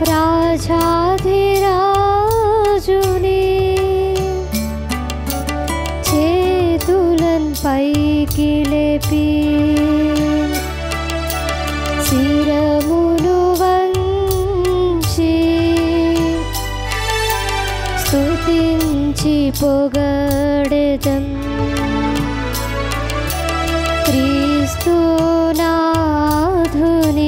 రాజాధిరాజుని చేతులన్ పైకి లేపి శిరమును వంచి స్తుతించి పొగడెదం క్రీస్తునాథుని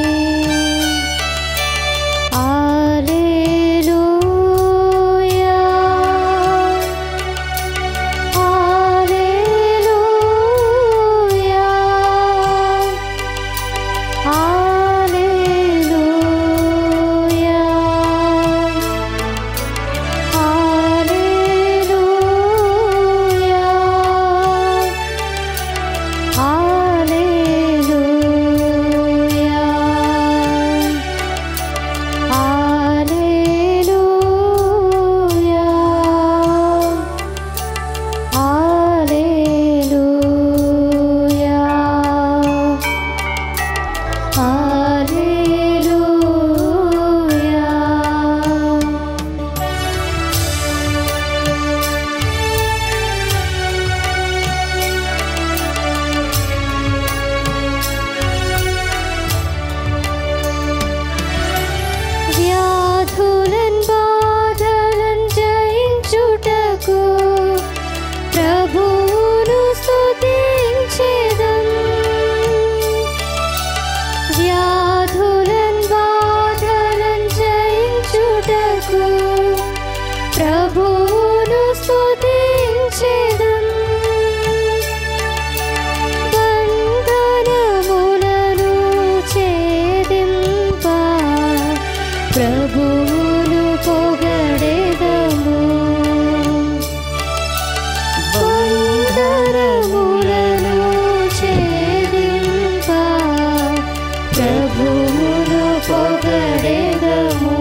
Alleluia. Alleluia. Alleluia. Alleluia. Alleluia. Alleluia. Alleluia. Alleluia. వ్యాధులన్ బాధలన్ జయించుటకు ప్రభువును స్తుతించెదం వ్యాధులన్ బాధలన్ జయించుటకు ప్రభువును స్తుతించెదం బంధనములను ఛేదింప ప్రభువును పొగడెదము బంధనములను ఛేదింప ప్రభువును పొగడెదము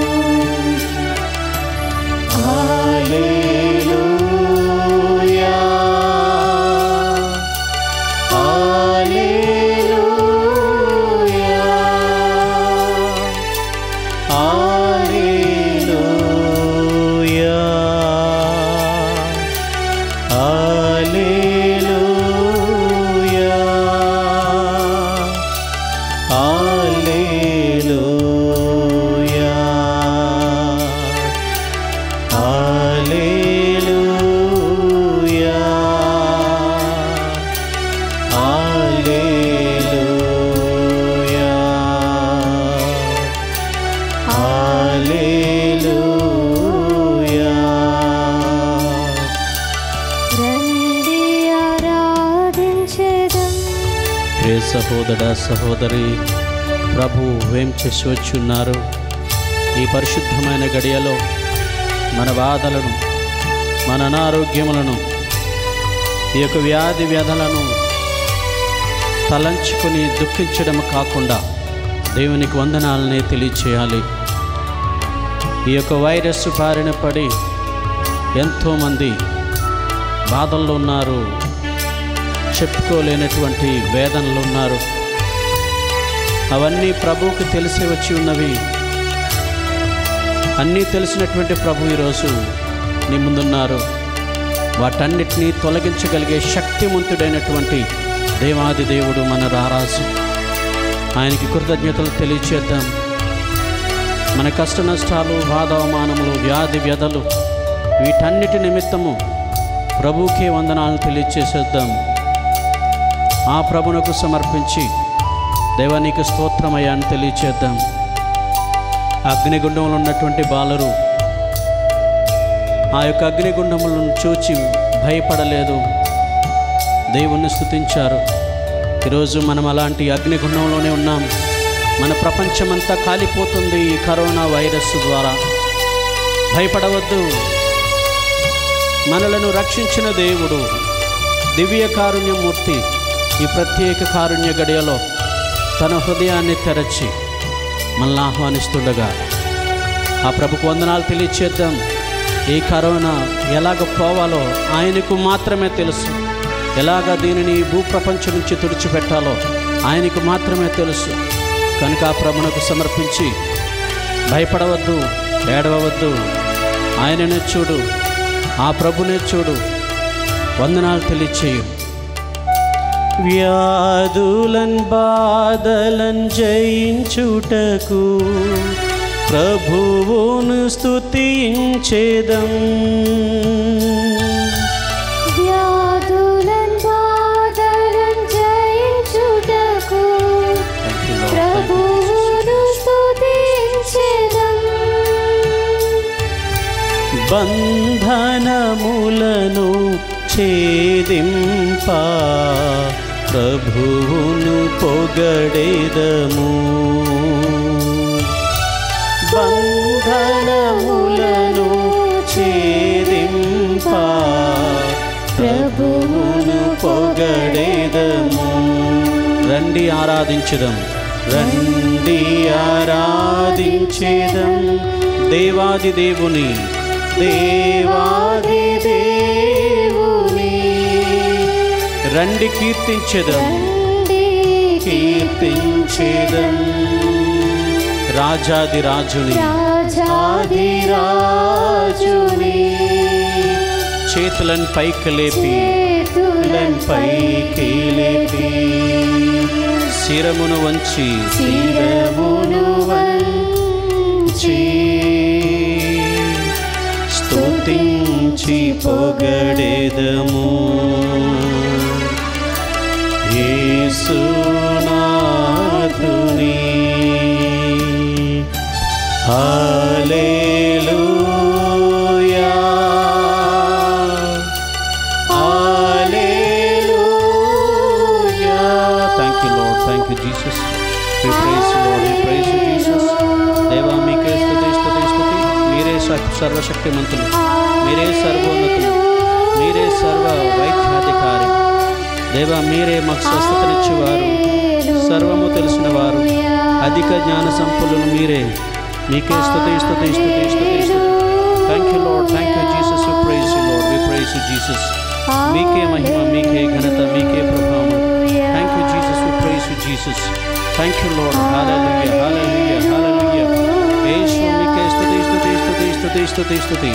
రండి ఆరాధించెదం ప్రియ సహోదర సహోదరి ప్రభు ఏం చేసి వచ్చి ఉన్నారు ఈ పరిశుద్ధమైన గడియలో మన బాధలను మన అనారోగ్యములను ఈ యొక్క వ్యాధి వ్యధలను తలంచుకొని దుఃఖించడం కాకుండా దేవునికి వందనాలని తెలియచేయాలి ఈ యొక్క వైరస్ బారిన పడి ఎంతోమంది బాధల్లో ఉన్నారు చెప్పుకోలేనటువంటి వేదనలు ఉన్నారు అవన్నీ ప్రభువుకు తెలిసి వచ్చి ఉన్నవి అన్నీ తెలిసినటువంటి ప్రభు ఈరోజు నీ ముందున్నారు వాటన్నిటినీ తొలగించగలిగే శక్తివంతుడైనటువంటి దేవాది దేవుడు మన రారాజు ఆయనకి కృతజ్ఞతలు తెలియచేద్దాం మన కష్ట నష్టాలు బాధావమానములు వ్యాధి వ్యధలు వీటన్నిటి నిమిత్తము ప్రభువుకే వందనాలు తెలియచేసేద్దాం ఆ ప్రభునకు సమర్పించి దైవానికి స్తోత్రమయ్యా అని తెలియచేద్దాం అగ్నిగుండంలో ఉన్నటువంటి బాలరు ఆ యొక్క అగ్నిగుండములను చూచి భయపడలేదు దేవుణ్ణి స్తుతించారు ఈరోజు మనం అలాంటి అగ్నిగుండంలోనే ఉన్నాం మన ప్రపంచమంతా కాలిపోతుంది ఈ కరోనా వైరస్ ద్వారా భయపడవద్దు మనలను రక్షించిన దేవుడు దివ్య కారుణ్యమూర్తి ఈ ప్రత్యేక కారుణ్య గడియలో తన హృదయాన్ని తెరచి మనల్ని ఆహ్వానిస్తుండగా ఆ ప్రభుకు వందనాలు తెలియచేద్దాం ఈ కరోనా ఎలాగ పోవాలో ఆయనకు మాత్రమే తెలుసు ఎలాగ దీనిని ఈ భూప్రపంచం నుంచి తుడిచిపెట్టాలో ఆయనకు మాత్రమే తెలుసు కనుక ఆ ప్రభునకు సమర్పించి భయపడవద్దు ఏడవవద్దు ఆయననే చూడు ఆ ప్రభునే చూడు వందనాలు తెలియచేయు వ్యాధులన్ బాధలన్ జయించుటకు ప్రభువును స్తుతించేదం వ్యాధులన్ బాధలన్ జయించుటకు ప్రభువును స్తుతించెదం. బంధనములను ఛేదింప ప్రభువును పొగడేదము బంధనములను ఛేదింప ప్రభువును పొగడేదము రండి ఆరాధించుదాం రండి ఆరాధించేదం దేవాది దేవుని దేవాది దేవుని రండి కీర్తించెదం రండి కీర్తించేదం రాజాది రాజుని రాజాది రాజుని చేతులను పైకి లేపి చేతులను పైకి లేపి శిరమును వంచి శిరమును వంచి స్తుతించి పొగడేదము యేసునాథుని hallelujah hallelujah thank you lord thank you Jesus we praise lord we praise Jesus దేవా మీకే స్తుతి స్తుతి స్తుతి మీరే స- సర్వశక్తిమంతులు మీరే సర్వోన్నతులు మీరే సర్వ వైద్యాధికారి దేవా మీరే మాకు స్వస్థతనిచ్చేవారు సర్వము తెలిసిన వారు అధిక జ్ఞాన సంపన్నులు మీరే మీకే స్తుతి స్తుతి స్తుతి స్తుతి స్తుతి thank you lord thank you Jesus we praise you lord we praise you Jesus మీకే మహిమ మీకే ఘనత మీకే ప్రభావం thank you Jesus we praise you Jesus thank you lord hallelujah hallelujah hallelujah Yesu మీకే స్తుతి స్తుతి స్తుతి స్తుతి స్తుతి స్తుతి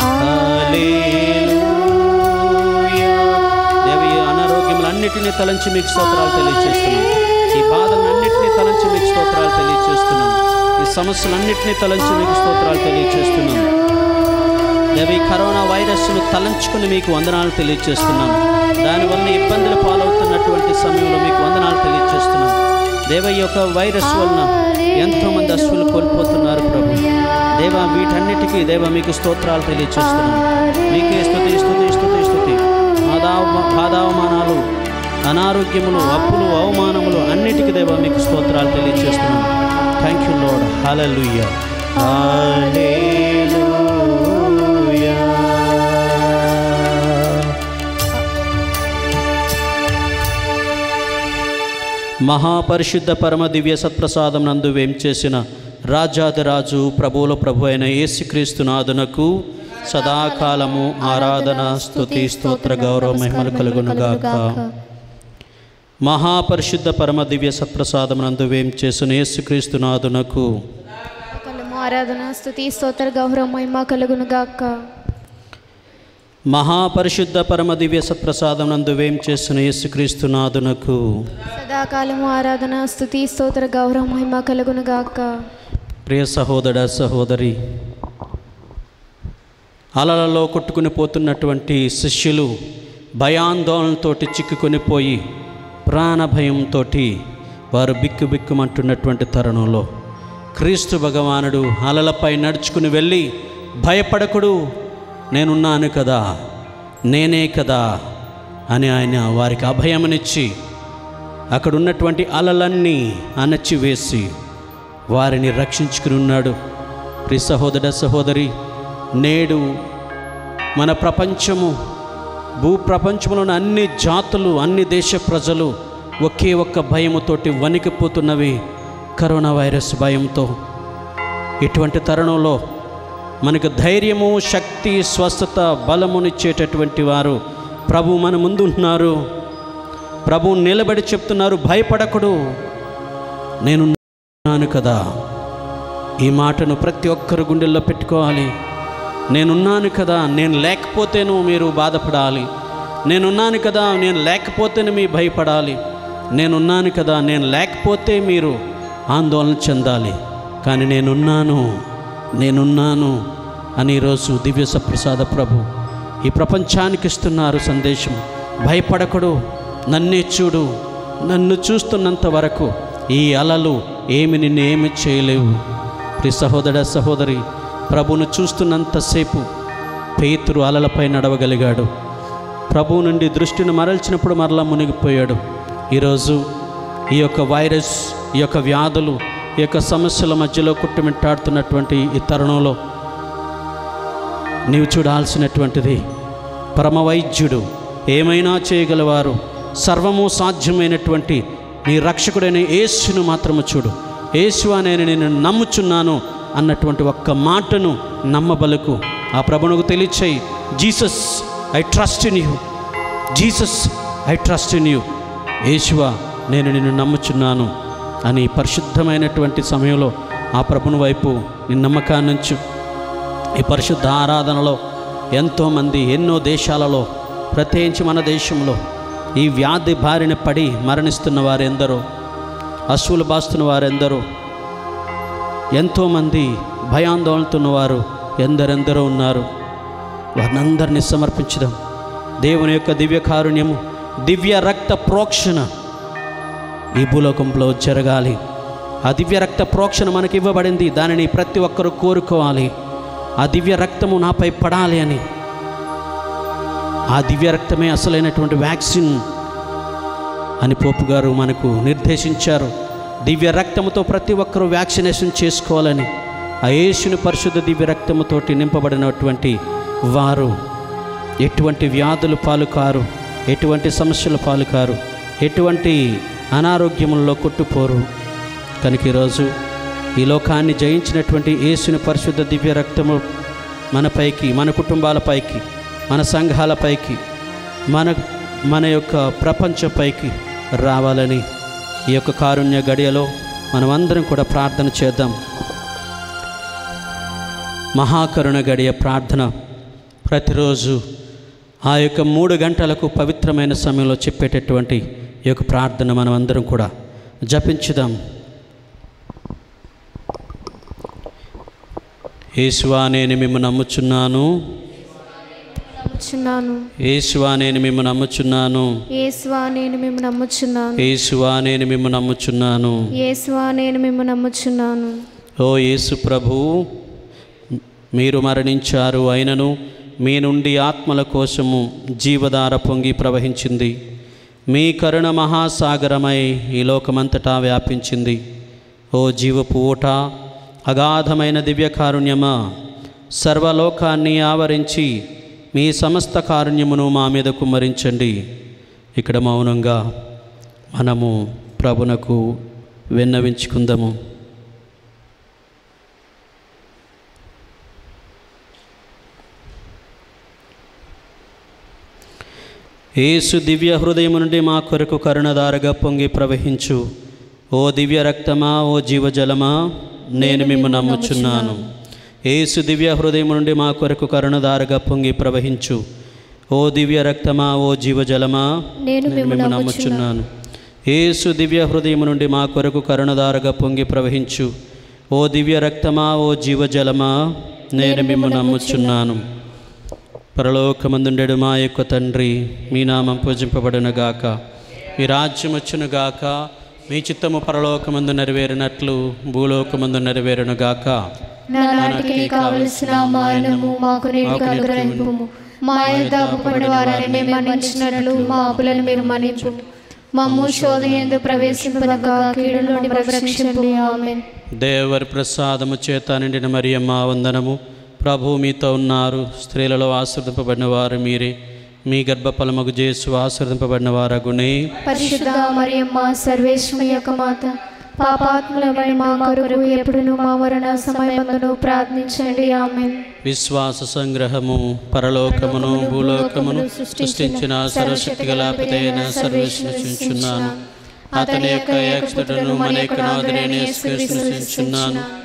హల్లెలూయా దేవి అనారోగ్యములన్నిటినీ తలంచి మీకు స్తోత్రాలు తెలియజేస్తున్నాం ఈ బాధలన్నింటినీ తలంచి మీకు స్తోత్రాలు తెలియజేస్తున్నాం ఈ సమస్యలన్నింటినీ తలంచి మీకు స్తోత్రాలు తెలియజేస్తున్నాం దేవ ఈ కరోనా వైరస్ను తలంచుకుని మీకు వందనాలు తెలియజేస్తున్నాం దానివల్ల ఇబ్బందులు పాలవుతున్నటువంటి సమయంలో మీకు వందనాలు తెలియజేస్తున్నాం దేవ ఈ యొక్క వైరస్ వలన ఎంతోమంది అశ్వులు కోల్పోతున్నారు ప్రభు దేవ వీటన్నిటికీ దేవ మీకు స్తోత్రాలు తెలియజేస్తున్నాం మీకే స్తుతి స్తుతి స్తుతి స్తుతి బాధావ బాధావమానాలు అనారోగ్యములు అప్పులు అవమానములు అన్నిటికీ దేవ మీకు స్తోత్రాలు తెలియజేస్తున్నాం thank you lord hallelujah hallelujah మహాపరిశుద్ధ పరమ దివ్య సత్ప్రసాదం నందు వేం చేసిన రాజాదిరాజు ప్రభువుల ప్రభు అయిన యేసుక్రీస్తు నాదునకు సదాకాలము ఆరాధన స్తుతి స్తోత్ర గౌరవ మహిమలు కలుగునుగాక మహాపరిశుద్ధ పరమ దివ్య సత్ప్రసాదం నందు వేం చేసిన యేసుక్రీస్తు నాదునకు కలము ఆరాధన స్తుతి స్తోత్ర గౌరవ మహిమ కలుగును గాక మహాపరిశుద్ధ పరమ దివ్య సత్ప్రసాదం నందు వేం చేసిన యేసుక్రీస్తు నాదునకు సదాకాలము ఆరాధన స్తుతి స్తోత్ర గౌరవ మహిమ కలుగును గాక ప్రియ సహోదర సహోదరి అలలలో కొట్టుకుని పోతున్నటువంటి శిష్యులు భయాందోళనతోటి చిక్కుకొని పోయి ప్రాణ భయంతో వారు బిక్కు బిక్కుమంటున్నటువంటి తరుణంలో క్రీస్తు భగవానుడు అలలపై నడుచుకుని వెళ్ళి భయపడకుడు నేనున్నాను కదా నేనే కదా అని ఆయన వారికి అభయమనిచ్చి అక్కడ ఉన్నటువంటి అలలన్నీ అణచివేసి వారిని రక్షించుకుని ఉన్నాడు ప్రి సహోదర సహోదరి నేడు మన ప్రపంచము భూ ప్రపంచంలోని అన్ని జాతులు అన్ని దేశ ప్రజలు ఒకే ఒక్క భయముతోటి వణికిపోతున్నవి కరోనా వైరస్ భయంతో ఇటువంటి తరుణంలో మనకు ధైర్యము శక్తి స్వస్థత బలమునిచ్చేటటువంటి వారు ప్రభు మన ముందు ఉంటున్నారు ప్రభు నిలబడి చెప్తున్నారు భయపడకుడు నేను ఉన్నాను కదా ఈ మాటను ప్రతి ఒక్కరు గుండెల్లో పెట్టుకోవాలి నేనున్నాను కదా నేను లేకపోతేను మీరు బాధపడాలి నేనున్నాను కదా నేను లేకపోతేనే మీ భయపడాలి నేనున్నాను కదా నేను లేకపోతే మీరు ఆందోళన చెందాలి కానీ నేనున్నాను నేనున్నాను అని ఈరోజు దివ్య సప్రసాద ప్రభు ఈ ప్రపంచానికి ఇస్తున్నారు సందేశం భయపడకడు నన్నే చూడు నన్ను చూస్తున్నంత వరకు ఈ అలలు ఏమి నిన్ను ఏమి చేయలేవు ప్రి సహోదర సహోదరి ప్రభును చూస్తున్నంతసేపు పేతురు అలలపై నడవగలిగాడు ప్రభువు నుండి దృష్టిని మరల్చినప్పుడు మరలా మునిగిపోయాడు ఈరోజు ఈ యొక్క వైరస్ ఈ యొక్క వ్యాధులు ఈ యొక్క సమస్యల మధ్యలో కుట్టుమిట్టాడుతున్నటువంటి ఈ తరుణంలో నీవు చూడాల్సినటువంటిది పరమ వైద్యుడు ఏమైనా చేయగలవారు సర్వము సాధ్యమైనటువంటి నీ రక్షకుడైన యేసును మాత్రము చూడు యేసు అనే నేను నమ్ముచున్నాను అన్నటువంటి ఒక్క మాటను నమ్మబలకు ఆ ప్రభునకు తెలియచేయి Jesus I trust in you Jesus I trust in you యేసువా నేను నిన్ను నమ్ముచున్నాను అని పరిశుద్ధమైనటువంటి సమయంలో ఆ ప్రభుని వైపు నీ నమ్మకాన్నించు ఈ పరిశుద్ధ ఆరాధనలో ఎంతోమంది ఎన్నో దేశాలలో ప్రత్యేకించి మన దేశంలో ఈ వ్యాధి బారిన పడి మరణిస్తున్న వారెందరో అశ్వులు బాస్తున్న వారెందరో ఎంతోమంది భయాందోళనతున్న వారు ఎందరెందరో ఉన్నారు వారినందరినీ సమర్పించడం దేవుని యొక్క దివ్య కారుణ్యము దివ్య రక్త ప్రోక్షణ ఈ భూలోకంలో జరగాలి ఆ దివ్య రక్త ప్రోక్షణ మనకి ఇవ్వబడింది దానిని ప్రతి ఒక్కరూ కోరుకోవాలి ఆ దివ్య రక్తము నాపై పడాలి అని ఆ దివ్య రక్తమే అసలైనటువంటి వ్యాక్సిన్ అని పోపు గారు మనకు నిర్దేశించారు దివ్య రక్తముతో ప్రతి ఒక్కరూ వ్యాక్సినేషన్ చేసుకోవాలని ఆ యేసుని పరిశుద్ధ దివ్య రక్తముతోటి నింపబడినటువంటి వారు ఎటువంటి వ్యాధులు పాలు కారు ఎటువంటి సమస్యల పాలు కారు ఎటువంటి అనారోగ్యములలో కొట్టుపోరు కనుక ఈరోజు ఈ లోకాన్ని జయించినటువంటి యేసుని పరిశుద్ధ దివ్య రక్తము మనపైకి మన కుటుంబాలపైకి మన సంఘాలపైకి మన మన యొక్క ప్రపంచంపైకి రావాలని ఈ యొక్క కారుణ్య గడియలో మనమందరం కూడా ప్రార్థన చేద్దాం మహాకరుణ గడియ ప్రార్థన ప్రతిరోజు ఆ యొక్క మూడు గంటలకు పవిత్రమైన సమయంలో చెప్పేటటువంటి ఈ యొక్క ప్రార్థన మనం అందరం కూడా జపించుదాం యేసువా నేను మిమ్ము నమ్ముచున్నాను నమ్ముచున్నాను యేసువా నేను మిమ్ము నమ్ముచున్నాను యేసువా నేను మేము నమ్ముచున్నాను యేసువా నేను మిమ్ము నమ్ముచున్నాను యేసువా నేను మేము నమ్ముచున్నాను ఓ యేసు ప్రభు మీరు మరణించారు అయినను మీ నుండి ఆత్మల కోసము జీవధార పొంగి ప్రవహించింది మీ కరుణ మహాసాగరమై ఈ లోకమంతటా వ్యాపించింది ఓ జీవపు ఊట అగాధమైన దివ్యకారుణ్యమా సర్వలోకాన్ని ఆవరించి మీ సమస్త కారుణ్యమును మా మీద కుమ్మరించండి ఇక్కడ మౌనంగా మనము ప్రభునకు విన్నవించుకుందాము యేసు దివ్య హృదయము నుండి మా కొరకు కరుణధారగా పొంగి ప్రవహించు ఓ దివ్య రక్తమా ఓ జీవజలమా నేను మిమ్ము నమ్ముచున్నాను యేసు దివ్య హృదయము నుండి మా కొరకు కరుణధారగా పొంగి ప్రవహించు ఓ దివ్య రక్తమా ఓ జీవజలమా నేను నేను మిమ్ము నమ్ముచున్నాను యేసు దివ్య హృదయము నుండి మా కొరకు కరుణధారగా పొంగి ప్రవహించు ఓ దివ్య రక్తమా ఓ జీవజలమా నేను మిమ్ము నమ్ముచున్నాను పరలోకమందుండెడు మా యొక్క తండ్రి మీ నామం పూజింపబడునుగాక మీ రాజ్యం వచ్చునుగాక మీ చిత్తము పరలోకమందు నెరవేరినట్లు భూలోకమందు నెరవేరునుగాక నానాటికి కావలసిన మాయనము మాకు నేడు అనుగ్రహింపు మా యొక్క అప్పుపడి వారిని మేము మన్నించినట్లు మా అప్పులను మీరు మన్నించు మమ్ము శోధయందు ప్రవేశింపదక కీడు నుండి రక్షించండి ఆమేన్ దేవరి ప్రసాదము చేత నిండిన మరియమ్మ వందనము ప్రభు మీతో ఉన్నారు స్త్రీలలో ఆశ్రదింపబడిన వారు మీరే మీ గర్భఫలమగు చేసు ఆశ్రదింపబడిన వారగునే పరిశుద్ధ మరియమ్మ సర్వేశ్వరి యొక్క మాత పాపాత్ములమైన మా కొరకు ఎప్పుడును మా మరణ సమయమందును ప్రార్థించండి ఆమె విశ్వాస సంగ్రహము పరలోకమును భూలోకమును సృష్టించిన సర్వశక్తి గల పితైన సర్వేశ్వరుని చుంచున్నాను అతని యొక్క ఏకస్తుడను మన యొక్క నాదుడైన యేసుక్రీస్తుని చుంచున్నాను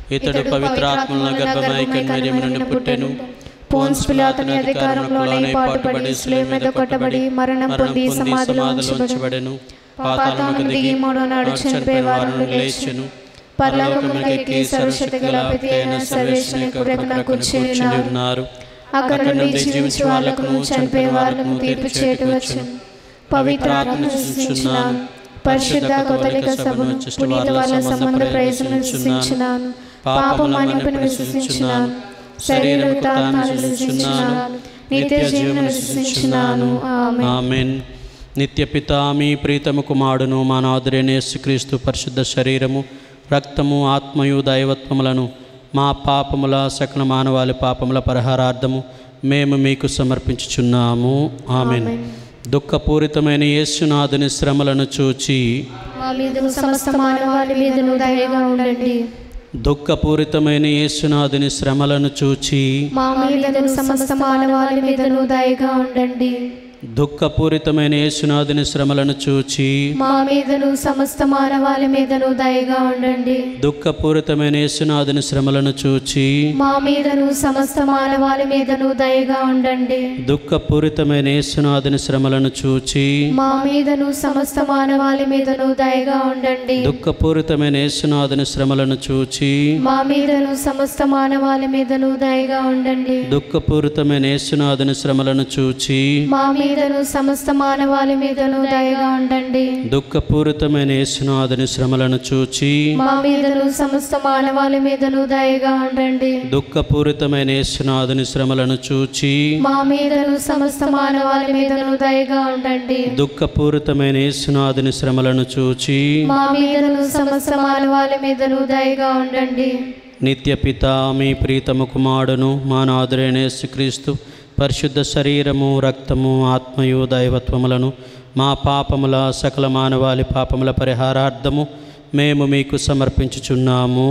ఇతడు పవిత్రాత్మల గర్భమై కన్మర్యం నుండి పుట్టెను పోన్స్ పిలాతుని అధికారంలోనే పాటుపడి స్లేవ్ మీద కొట్టబడి మరణం పొంది సమాధిలో ఉంచబడెను పాతాళముకు దిగి మూడో నాడు చనిపోయే వారు లేచెను పరలోకములకు ఎక్కి సర్వశక్తి గల పిత అయిన సర్వేశ్వరుని కుడివైపున కూర్చుని ఉన్నారు అక్కడ నుండి జీవించే వాళ్ళకును చనిపోయే వాళ్ళను తీర్పు చేయటం వచ్చును పవిత్ర ఆత్మను సృష్టించినాను పరిశుద్ధ కొత్తలిక సభను పునీత వాళ్ళ సంబంధ ప్రయోజనం సృష్టించినాను పాపం మన్నింపును విశ్వసించినాను శరీర వితాత్మను సృష్టించినాను నిత్య జీవనం సృష్టించినాను ఆమె ఆమెన్ నిత్య పిత మీ ప్రీతము కుమారుడును మా నాదురైన యేసుక్రీస్తు పరిశుద్ధ శరీరము రక్తము ఆత్మయు దైవత్వములను మా పాపముల సకల మానవాళి పాపముల పరిహారార్థము మేము మీకు సమర్పించుచున్నాము ఆమెన్ దుఃఖపూరితమైన యేసునాథుని శ్రమలను చూచి మా మీదను సమస్త మానవాళి మీదను దయగా ఉండండి దుఃఖపూరితమైన యేసునాథుని శ్రమలను చూచి మా మీదను సమస్త మానవాళి మీదను దయగా ఉండండి దుఃఖపూరితమైన యేసునాథుని శ్రమలను చూచి మా మీదను సమస్త మానవాళి మీదను దయగా ఉండండి దుఃఖపూరితమైన యేసునాథుని శ్రమలను చూచి మా మీదను సమస్త మానవాళి మీదను దయగా ఉండండి దుఃఖపూరితమైన యేసునాథుని శ్రమలను చూచి మా మీదను సమస్త మానవాళి మీదను దయగా ఉండండి దుఃఖపూరితమైన యేసునాథుని శ్రమలను చూచి మా మీదను సమస్త మానవాళి మీదను దయగా ఉండండి దుఃఖపూరితమైన యేసునాథుని శ్రమలను చూచి మా మీదను సమస్త మానవాళి మీదను దయగా ఉండండి దుఃఖపూరితమైన యేసునాథుని శ్రమలను చూచి మా మీదను సమస్త మానవాళి మీదను దయగా ఉండండి దుఃఖపూరితమైన యేసునాథుని శ్రమలను చూచి మా మీదను సమస్త మానవాళి మీదను దయగా ఉండండి దుఃఖపూరితమైన యేసునాథుని శ్రమలను చూచి మా మీదను సమస్త మానవాళి మీదను దయగా ఉండండి నిత్య పిత మీ ప్రీతము కుమారుడును మా నాదురైన యేసుక్రీస్తు పరిశుద్ధ శరీరము రక్తము ఆత్మయు దైవత్వములను మా పాపముల సకల మానవాళి పాపముల పరిహారార్థము మేము మీకు సమర్పించుచున్నాము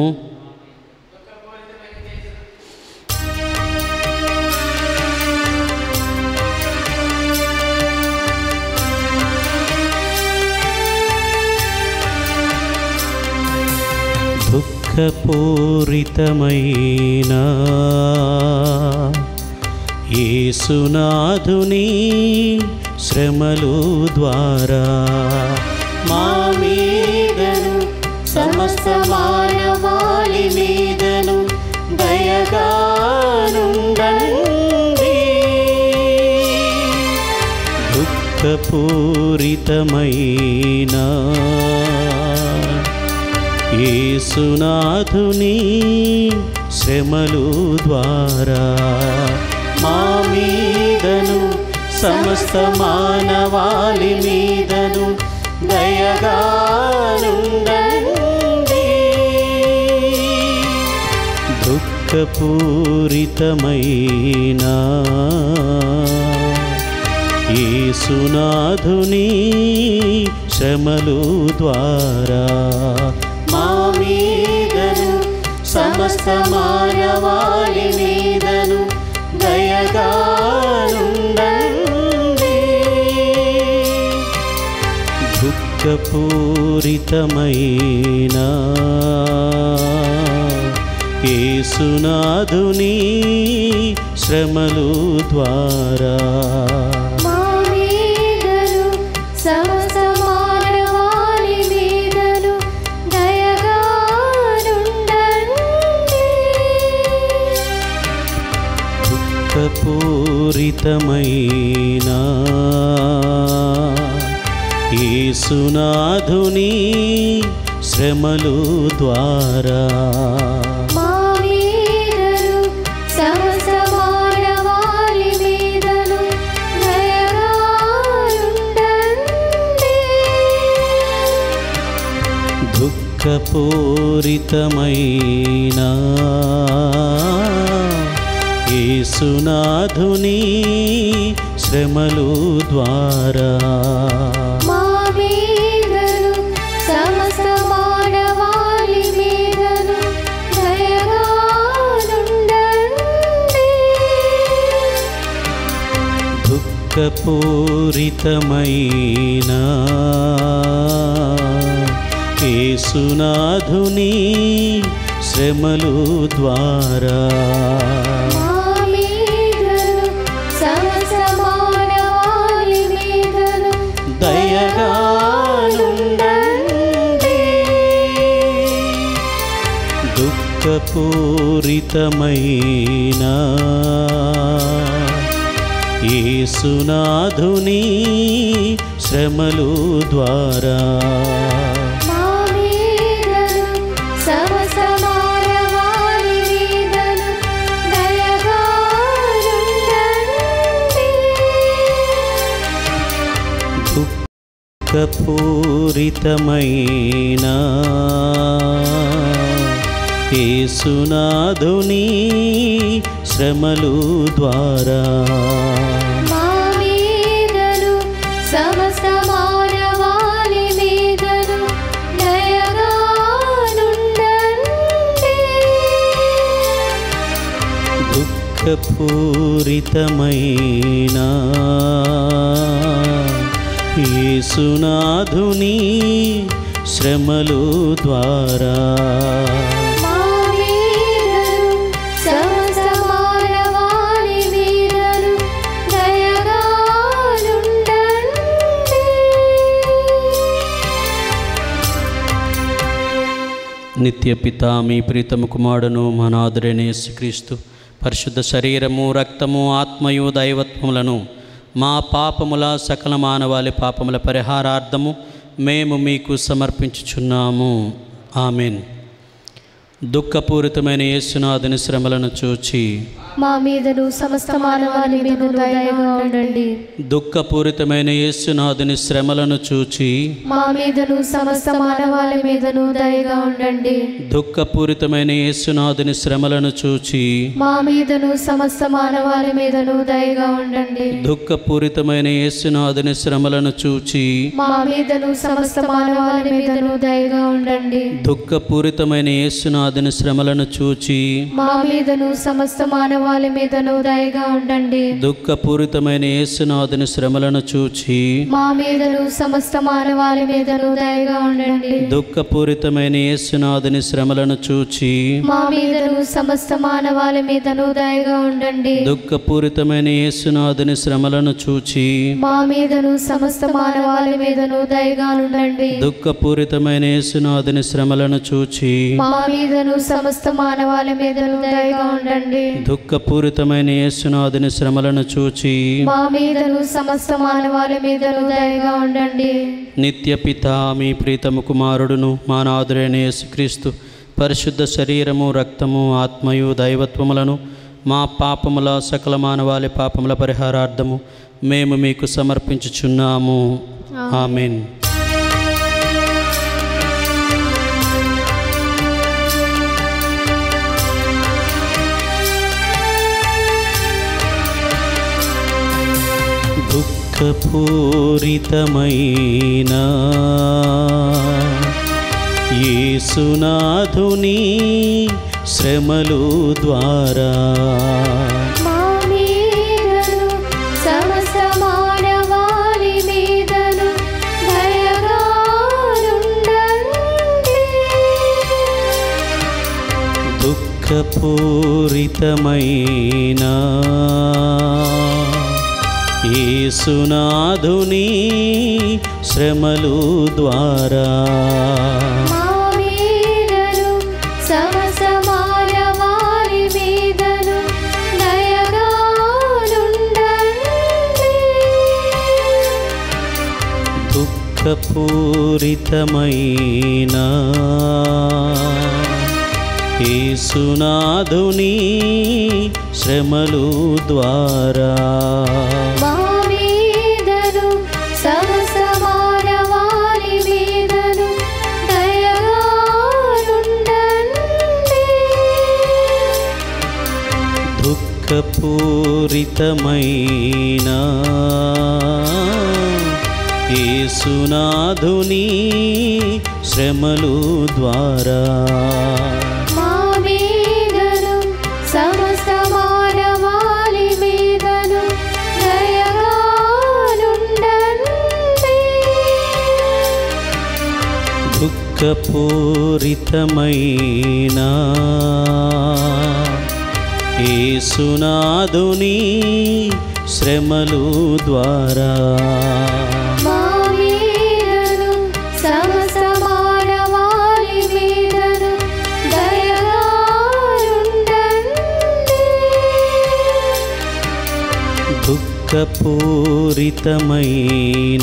దుఃఖపూరితమైన యేసునాథుని శ్రమలు ద్వారా మా మీదను సమస్త మానవాళి మీదను దయగానుండండి దుఃఖపూరితమైన యేసునాథుని శ్రమలు ద్వారా మా మీదను సమస్త మానవాళి మీదను దయగానుండండి దుఃఖపూరితమైన యేసునాథుని శ్రమలు ద్వారా మా మీదను సమస్త మానవాళి మీదను దయగానుండండి దుఃఖపూరితమైన యేసునాథుని శ్రమలు ద్వారా మా మీదను సమస్త మానవాళి మీదను దయగా నుండండి దుఃఖపూరితమైన యేసునాథుని శ్రమలు ద్వారా మా మీదను సమస్త మానవాళి మీదను దయగా నుండండి దుఃఖపూరితమైన యేసునాథుని శ్రమలు ద్వారా మా మీదను సమస్త మానవాళి మీదను దయగా నుండండి దుఃఖపూరితమైన యేసునాథుని శ్రమలు ద్వారా మా మీదను సమస్త మానవాళి మీదను దయగా నుండండి దుఃఖపూరితమైన యేసునాథుని శ్రమలు ద్వారా మా మీదను సమస్త మానవాళి మీదను దయగా నుండండి దుఃఖపూరితమైన యేసునాథుని శ్రమలు ద్వారా మా మీదను సమస్త మానవాళి మీదను దయగా నుండండి దుఃఖపూరితమైన యేసునాథుని శ్రమలు ద్వారా మా మీదను సమస్త మానవాళి మీదను దయగా నుండండి నిత్య పిత మీ ప్రీతము కుమారుడును మనాదురైన యేసుక్రీస్తు పరిశుద్ధ శరీరము రక్తము ఆత్మయు దైవత్వములను మా పాపముల సకల మానవాళి పాపముల పరిహారార్థము మేము మీకు సమర్పించుచున్నాము ఆమెన్ దుఃఖపూరితమైన యేసునాథుని శ్రమలను చూచి మా మీదను సమస్త మానవాళి మీదను దయగా ఉండండి దుఃఖపూరితమైన యేసునాథుని శ్రమలను చూచి మా మీదను సమస్త మానవాళి మీదను దయగా ఉండండి దుఃఖపూరితమైన యేసునాథుని శ్రమలను చూచి మా మీదను సమస్త మానవాళి మీదను దయగా ఉండండి దుఃఖపూరితమైన యేసునాథుని శ్రమలను చూచి మా మీదను సమస్త మానవాళి మీదను దయగా ఉండండి దుఃఖపూరితమైన యేసునాథుని శ్రమలను చూచి మా మీదను సమస్త మానవాళి మీదను దయగా ఉండండి దుఃఖపూరితమైన యేసునాథుని శ్రమలను చూచి మా మీదను సమస్త మానవాళి మీదను దయగా ఉండండి దుఃఖపూరితమైన యేసునాథుని శ్రమలను చూచి మా మీదను సమస్త మానవాళి మీదను దయగా ఉండండి దుఃఖపూరితమైన యేసునాథుని శ్రమలను చూచి మా మీదను సమస్త మానవాళి మీదను దయగా ఉండండి దుఃఖపూరితమైన యేసునాథుని శ్రమలను చూచి మా మీదను సమస్త మానవాళి మీదను దయగా ఉండండి దుఃఖపూరితమైన యేసునాథుని శ్రమలను చూచి మా మీదను సమస్త మానవాళి మీదను దయగా ఉండండి నిత్య పిత మీ ప్రీతము కుమారుడును మా నాదురైన యేసుక్రీస్తు పరిశుద్ధ శరీరము రక్తము ఆత్మయు దైవత్వములను మా పాపముల సకల మానవాళి పాపముల పరిహారార్థము మేము మీకు సమర్పించుచున్నాము ఆమెన్ దుఃఖపూరితమైన యేసునాథుని శ్రమలు ద్వారా మా మీదను సమస్త మానవాళి మీదను దయగా ఉండండి దుఃఖపూరితమైన యేసునాథుని శ్రమలు ద్వారా మా మీదను సమస్త మానవాళి మీదను దయగా ఉండండి దుఃఖపూరితమైన యేసునాథుని శ్రమలు ద్వారా మా మీదను సమస్త మానవాళి మీదను దయగా ఉండండి దుఃఖపూరితమైన యేసునాథుని శ్రమలు ద్వారా మా మీదను సమస్త మానవాళి మీదను దయగా ఉండండి దుఃఖపూరితమైన ఏసునాదుని శ్రమలు ద్వారా మా మీదను సమస్త మానవాళి మీదను దయగా ఉండండి. దుఃఖపూరితమైన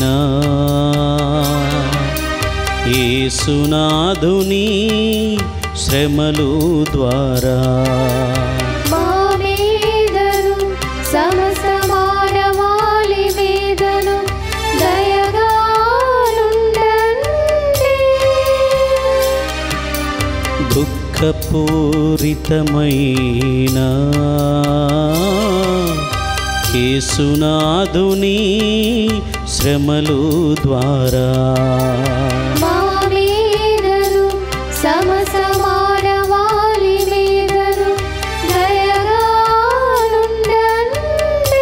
ఏసునాదుని శ్రమలు ద్వారా మా మీదను సమస్త మానవాళి మీదను దయగా ఉండండి. దుఃఖపూరితమైన కేసునాదుని శ్రమలు ద్వారా మా మీదను సమస్త మానవాళి మీదను దయగా ఉండండి.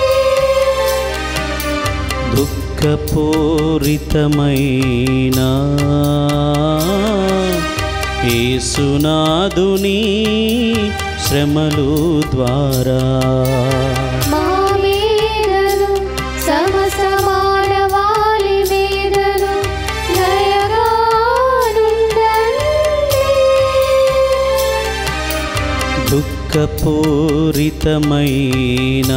దుఃఖపూరితమైన ఏసునాదుని శ్రమలు ద్వారా మా మీదను సమస్త మానవాళి మీదను దయగా ఉండండి. దుఃఖపూరితమైన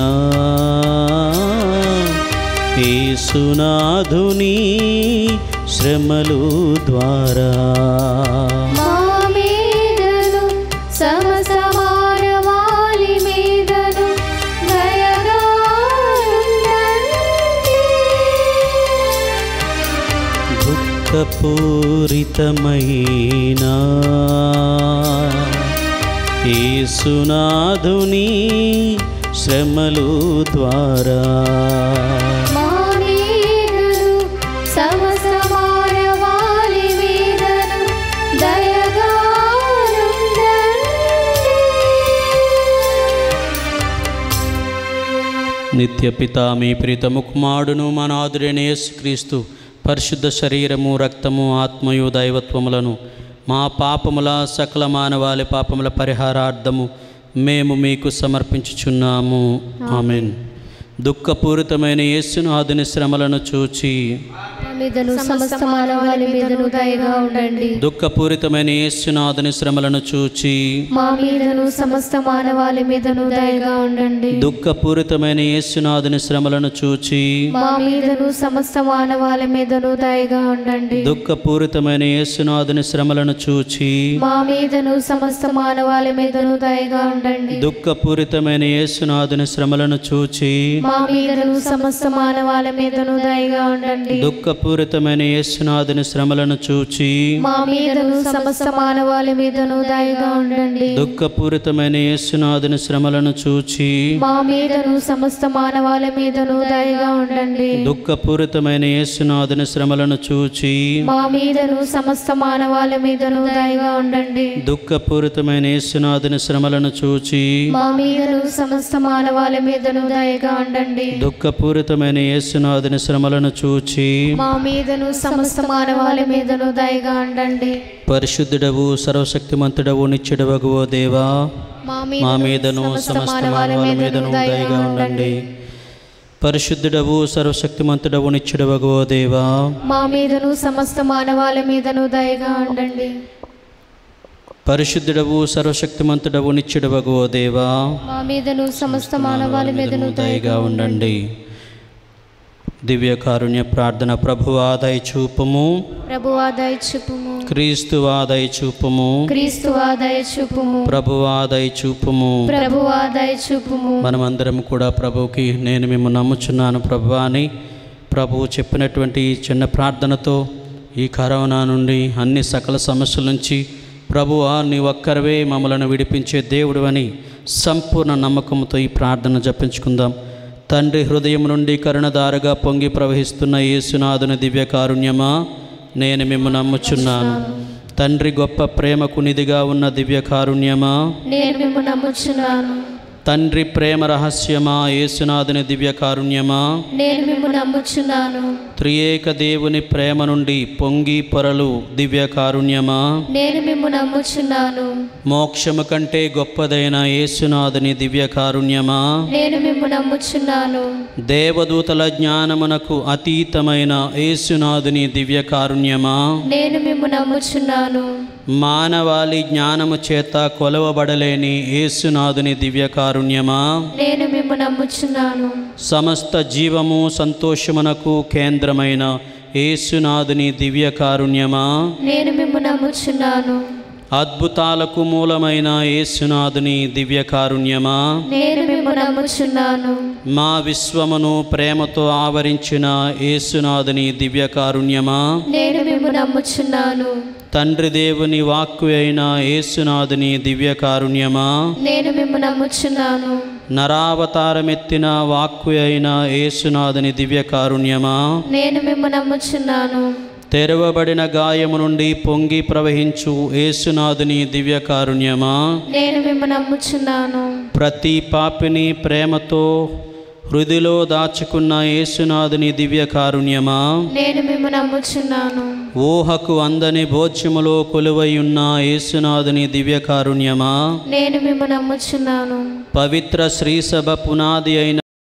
ఏసునాధుని శ్రమలు ద్వారా మా మీదను సమస్త మానవాళి మీదను దయగా ఉండండి. దుఃఖపూరితమైన ఏసునాధుని శ్రమలు ద్వారా మా మీదను సమస్త మానవాళి మీదను దయగా ఉండండి. నిత్య పిత మీ ప్రీతము కుమారుడును మన ఆదురైన యేసుక్రీస్తు పరిశుద్ధ శరీరము రక్తము ఆత్మయు దైవత్వములను మా పాపముల సకల మానవాళి పాపముల పరిహారార్థము మేము మీకు సమర్పించుచున్నాము ఆమెన్ దుఃఖపూరితమైన యేసునాథుని శ్రమలను చూచి మా మీదను సమస్త మానవాళి మీదను దయగా ఉండండి దుఃఖపూరితమైన యేసునాథుని శ్రమలను చూచి మా మీదను సమస్త మానవాళి మీదను దయగా ఉండండి దుఃఖపూరితమైన యేసునాథుని శ్రమలను చూచి మా మీదను సమస్త మానవాళి మీదను దయగా ఉండండి దుఃఖపూరితమైన యేసునాథుని శ్రమలను చూచి మా మీదను సమస్త మానవాళి మీదను దయగా ఉండండి దుఃఖపూరితమైన యేసునాథుని శ్రమలను చూచి మా మీదను సమస్త మానవాళి మీదను దయగా ఉండండి దుఃఖపూరితమైన యేసునాథుని శ్రమలను చూచి మా మీదను సమస్త మానవాళి మీదను దయగా ఉండండి దుఃఖపూరితమైన యేసునాథుని శ్రమలను చూచి మా మీదను సమస్త మానవాళి మీదను దయగా ఉండండి దుఃఖపూరితమైన యేసునాథుని శ్రమలను చూచి మా మీదను సమస్త మానవాళి మీదను దయగా ఉండండి దుఃఖపూరితమైన యేసునాథుని శ్రమలను చూచి మా మీదను సమస్త మానవాళి మీదను దయగా ఉండండి దుఃఖపూరితమైన యేసునాథుని శ్రమలను చూచి మా మీదను సమస్త మానవాళి మీదను దయగా ఉండండి పరిశుద్ధుడవు సర్వశక్తిమంతుడవు నిత్యుడవగు ఓ దేవా మా మీదను సమస్త మానవాళి మీదను దయగా ఉండండి పరిశుద్ధుడవు సర్వశక్తిమంతుడవు నిత్యుడవగు ఓ దేవా మా మీదను సమస్త మానవాళి మీదను దయగా ఉండండి పరిశుద్ధుడవు సర్వశక్తిమంతుడవు నిత్యుడవగు ఓ దేవా మా మీదను సమస్త మానవాళి మీదను దయగా ఉండండి దివ్య కారుణ్య ప్రార్థన ప్రభు ఆదాయ చూపము ప్రభు ఆదాయ చూపుము క్రీస్తు ఆదాయ చూపము క్రీస్తు ఆదాయ చూపుము ప్రభు ఆదాయ చూపము ప్రభు ఆదాయ చూపుము మనమందరం కూడా ప్రభువుకి నేను మేము నమ్ముచున్నాను ప్రభు అని ప్రభువు చెప్పినటువంటి ఈ చిన్న ప్రార్థనతో ఈ కరోనా నుండి అన్ని సకల సమస్యల నుంచి ప్రభువా నీ ఒక్కరివే మమ్మలను విడిపించే దేవుడు అని సంపూర్ణ నమ్మకంతో ఈ ప్రార్థన జపించుకుందాం తండ్రి హృదయం నుండి కరుణదారగా పొంగి ప్రవహిస్తున్న యేసునాథుని దివ్య కారుణ్యమా నేను మిమ్ము నమ్ముచున్నాను తండ్రి గొప్ప ప్రేమకు నిధిగా ఉన్న దివ్య కారుణ్యమా నేను మిమ్ము నమ్ముచున్నాను తండ్రి ప్రేమ రహస్యమా యేసునాథుని దివ్య కారుణ్యమా నేను మిమ్ము నమ్ముచున్నాను త్రియేక దేవుని ప్రేమ నుండి పొంగి పొరలు దివ్య కారుణ్యమా నేను మిమ్ము నమ్ముచున్నాను మోక్షము కంటే గొప్పదైన యేసునాథుని దివ్య కారుణ్యమా నేను మిమ్ము నమ్ముచున్నాను దేవదూతల జ్ఞానమునకు అతీతమైన యేసునాథుని దివ్య కారుణ్యమా నేను మిమ్ము నమ్ముచున్నాను మానవాళి జ్ఞానము చేత కొలవబడలేని యేసునాథుని దివ్య కారుణ్యమా నేను మిమ్ము నమ్ముచున్నాను సమస్త జీవము సంతోషమునకు కేంద్రమైన యేసునాథుని దివ్య కారుణ్యమా నేను మిమ్ము నమ్ముచున్నాను అద్భుతాలకు మూలమైన యేసునాథుని దివ్య కారుణ్యమా నేను మిమ్ము నమ్ముచున్నాను మా విశ్వమును ప్రేమతో ఆవరించిన యేసునాథుని దివ్య కారుణ్యమా నేను మిమ్ము నమ్ముచున్నాను తండ్రి దేవుని వాక్కు అయిన యేసునాథుని దివ్య కారుణ్యమా నేను మిమ్ము నమ్ముచున్నాను నరావతారమెత్తిన వాక్కు అయిన యేసునాథుని దివ్య కారుణ్యమా నేను మిమ్ము నమ్ముచున్నాను తెరవబడిన గాయము నుండి పొంగి ప్రవహించు యేసునాథుని దివ్య కారుణ్యమా నేను మిమ్ము నమ్ముచున్నాను ప్రతి పాపిని ప్రేమతో హృదిలో దాచుకున్న యేసునాథుని దివ్య కారుణ్యమా నేను మిమ్ము నమ్ముచున్నాను ఊహకు అందని భోజ్యములో కొలువై ఉన్న యేసునాథుని దివ్య కారుణ్యమా నేను మిమ్ము నమ్ముచున్నాను పవిత్ర శ్రీసభ పునాది అయిన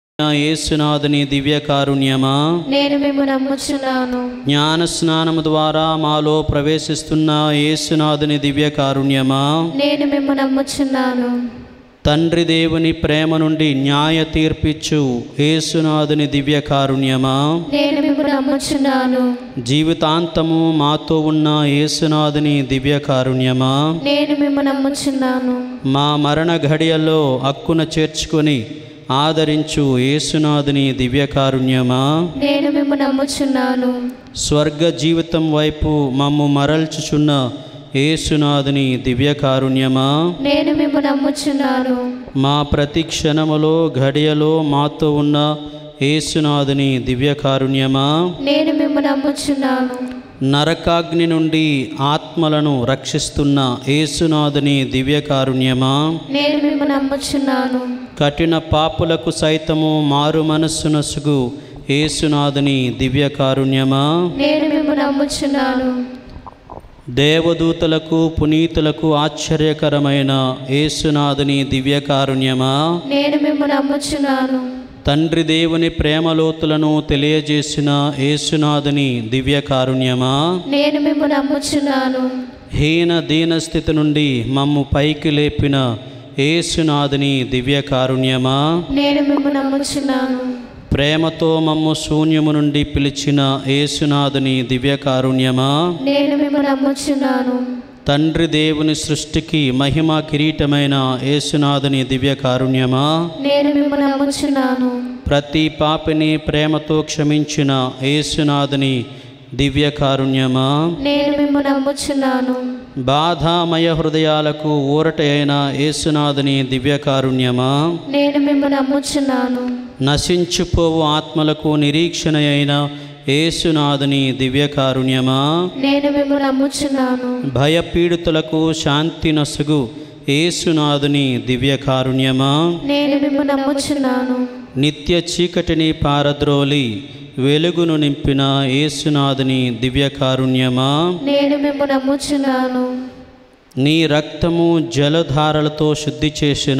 యేసునాథుని దివ్య కారుణ్యమా నేను మిమ్ము నమ్ముచున్నాను జ్ఞాన స్నానము ద్వారా మాలో ప్రవేశిస్తున్న యేసునాథుని దివ్య కారుణ్యమా నేను మిమ్ము నమ్ముచున్నాను తండ్రి దేవుని ప్రేమ నుండి న్యాయ తీర్పిచ్చు యేసునాథుని దివ్య కారుణ్యమా నేను మిమ్ము నమ్ముచున్నాను జీవితాంతము మాతో ఉన్న యేసునాథుని దివ్య కారుణ్యమా నేను మిమ్ము నమ్ముచున్నాను మా మరణ ఘడియల్లో హక్కున చేర్చుకొని ఆదరించు యేసునాథుని దివ్య కారుణ్యమా నేను మిమ్ము నమ్ముచున్నాను స్వర్గ జీవితం వైపు మమ్ము మరల్చుచున్న యేసునాథుని దివ్య కారుణ్యమా నేను మిమ్ము నమ్ముచున్నాను మా ప్రతి క్షణములో ఘడియలో మాతో ఉన్న యేసునాథుని దివ్య కారుణ్యమా నేను మిమ్ము నమ్ముచున్నాను నరకాగ్ని నుండి ఆత్మలను రక్షిస్తున్న యేసునాథుని దివ్య కారుణ్యమా నేను మిమ్ము నమ్ముచున్నాను కఠిన పాపులకు సైతము మారు మనస్సునసుగు యేసునాథుని దివ్య కారుణ్యమా నేను మిమ్ము నమ్ముచున్నాను దేవదూతలకు పునీతులకు ఆశ్చర్యకరమైన యేసునాథుని దివ్య కారుణ్యమా నేను మిమ్ము నమ్ముచున్నాను తండ్రి దేవుని ప్రేమలోతులను తెలియజేసిన యేసునాథుని దివ్య కారుణ్యమా నేను మిమ్ము నమ్ముచున్నాను హీన దీనస్థితి నుండి మమ్ము పైకి లేపిన యేసునాథుని దివ్య కారుణ్యమా నేను మిమ్ము నమ్ముచున్నాను ప్రేమతో మమ్ము శూన్యము నుండి పిలిచిన యేసునాథుని దివ్య కారుణ్యమా నేను మిమ్ము నమ్ముచున్నాను తండ్రి దేవుని సృష్టికి మహిమ కిరీటమైన యేసునాథుని దివ్య కారుణ్యమా నేను మిమ్ము నమ్ముచున్నాను ప్రతి పాపిని ప్రేమతో క్షమించిన యేసునాథుని దివ్య కారుణ్యమా నేను మిమ్ము నమ్ముచున్నాను బాధామయ హృదయాలకు ఊరట అయిన యేసునాథుని దివ్య కారుణ్యమా నేను మిమ్ము నమ్ముచున్నాను నశించిపోవు ఆత్మలకు నిరీక్షణ అయిన యేసునాథుని దివ్య కారుణ్యమా నేను మిమ్ము నమ్ముచున్నాను భయపీడితులకు శాంతి నసుగు యేసునాథుని దివ్య కారుణ్యమా నేను మిమ్ము నమ్ముచున్నాను నిత్య చీకటిని పారద్రోలి వెలుగును నింపిన యేసునాథుని దివ్య కారుణ్యమా నేను మిమ్ము నమ్ముచున్నాను నీ రక్తము జలధారలతో శుద్ధి చేసిన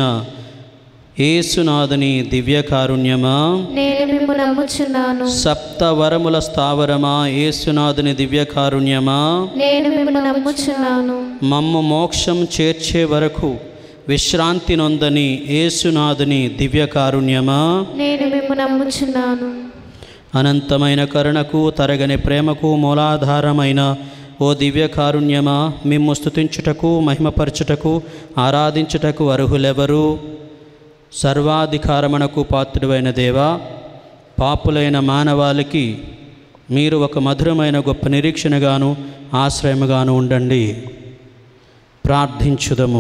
యేసునాథుని దివ్య కారుణ్యమా నేను మిమ్ము నమ్ముచున్నాను సప్త వరముల స్థావరమా యేసునాథుని దివ్య కారుణ్యమా నేను మిమ్ము నమ్ముచున్నాను మమ్ము మోక్షం చేర్చే వరకు విశ్రాంతి నొందని యేసునాథుని దివ్య కారుణ్యమా నేను మిమ్ము నమ్ముచున్నాను అనంతమైన కరుణకు తరగని ప్రేమకు మూలాధారమైన ఓ దివ్య కారుణ్యమా మిమ్ము స్తుతించుటకు మహిమపరచుటకు ఆరాధించుటకు అర్హులెవరు సర్వాధికారమునకు పాత్రుడైన దేవా పాపులైన మానవాళికి మీరు ఒక మధురమైన గొప్ప నిరీక్షణగాను ఆశ్రయముగాను ఉండండి ప్రార్థించుదము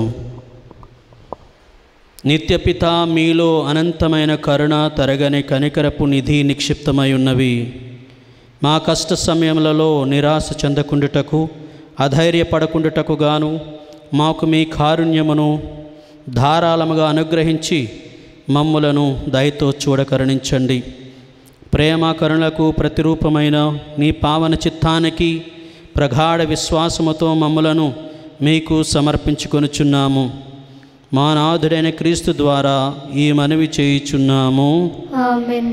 నిత్యపిత మీలో అనంతమైన కరుణ తరగని కనికరపు నిధి నిక్షిప్తమై ఉన్నవి మా కష్ట సమయములలో నిరాశ చెందకుండుటకు అధైర్యపడకుండుటకు గాను మాకు మీ కారుణ్యమును ధారాళముగా అనుగ్రహించి మమ్ములను దయతో చూడకరుణించండి ప్రేమ కరుణలకు ప్రతిరూపమైన నీ పావన చిత్తానికి ప్రగాఢ విశ్వాసముతో మమ్ములను మీకు సమర్పించుకొనుచున్నాము మా నాథుడైన క్రీస్తు ద్వారా ఈ మనవి చేయుచున్నాము ఆమెన్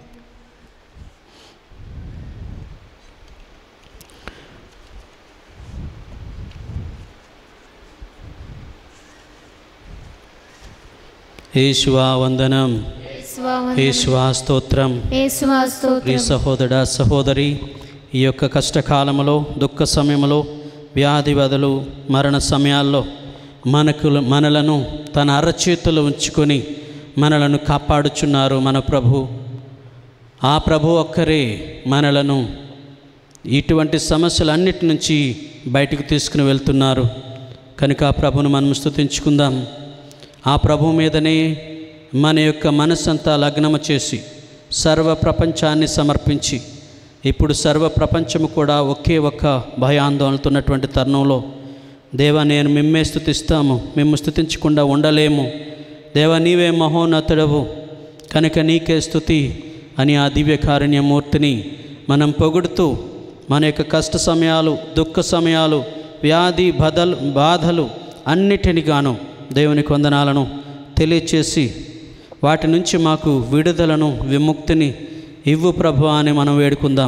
యేసువా వందనం యేసువా స్తోత్రం ప్రియ సహోదర సహోదరి ఈ యొక్క కష్టకాలంలో దుఃఖ సమయంలో వ్యాధి వదలు మరణ సమయాల్లో మనకు మనలను తన అరచేతులు ఉంచుకొని మనలను కాపాడుచున్నారు మన ప్రభు ఆ ప్రభు ఒక్కరే మనలను ఇటువంటి సమస్యలన్నిటి నుంచి బయటకు తీసుకుని వెళ్తున్నారు కనుక ఆ ప్రభును మనం స్తుతించుకుందాం ఆ ప్రభు మీదనే మన యొక్క మనస్సంతా లగ్నము చేసి సర్వ ప్రపంచాన్ని సమర్పించి ఇప్పుడు సర్వ ప్రపంచము కూడా ఒకే ఒక్క భయాందోళనతో ఉన్నటువంటి తరుణంలో దేవా నేను మిమ్మే స్థుతిస్తాము మేము స్థుతించకుండా ఉండలేము దేవా నీవే మహోన్నతుడవు కనుక నీకే స్థుతి అని ఆ దివ్య కారుణ్యమూర్తిని మనం పొగుడుతూ మన యొక్క కష్ట సమయాలు దుఃఖ సమయాలు వ్యాధి బదలు బాధలు అన్నిటిని గాను దేవుని వందనాలను తెలియచేసి వాటి నుంచి మాకు విడుదలను విముక్తిని ఇవ్వు ప్రభు అని మనం వేడుకుందాం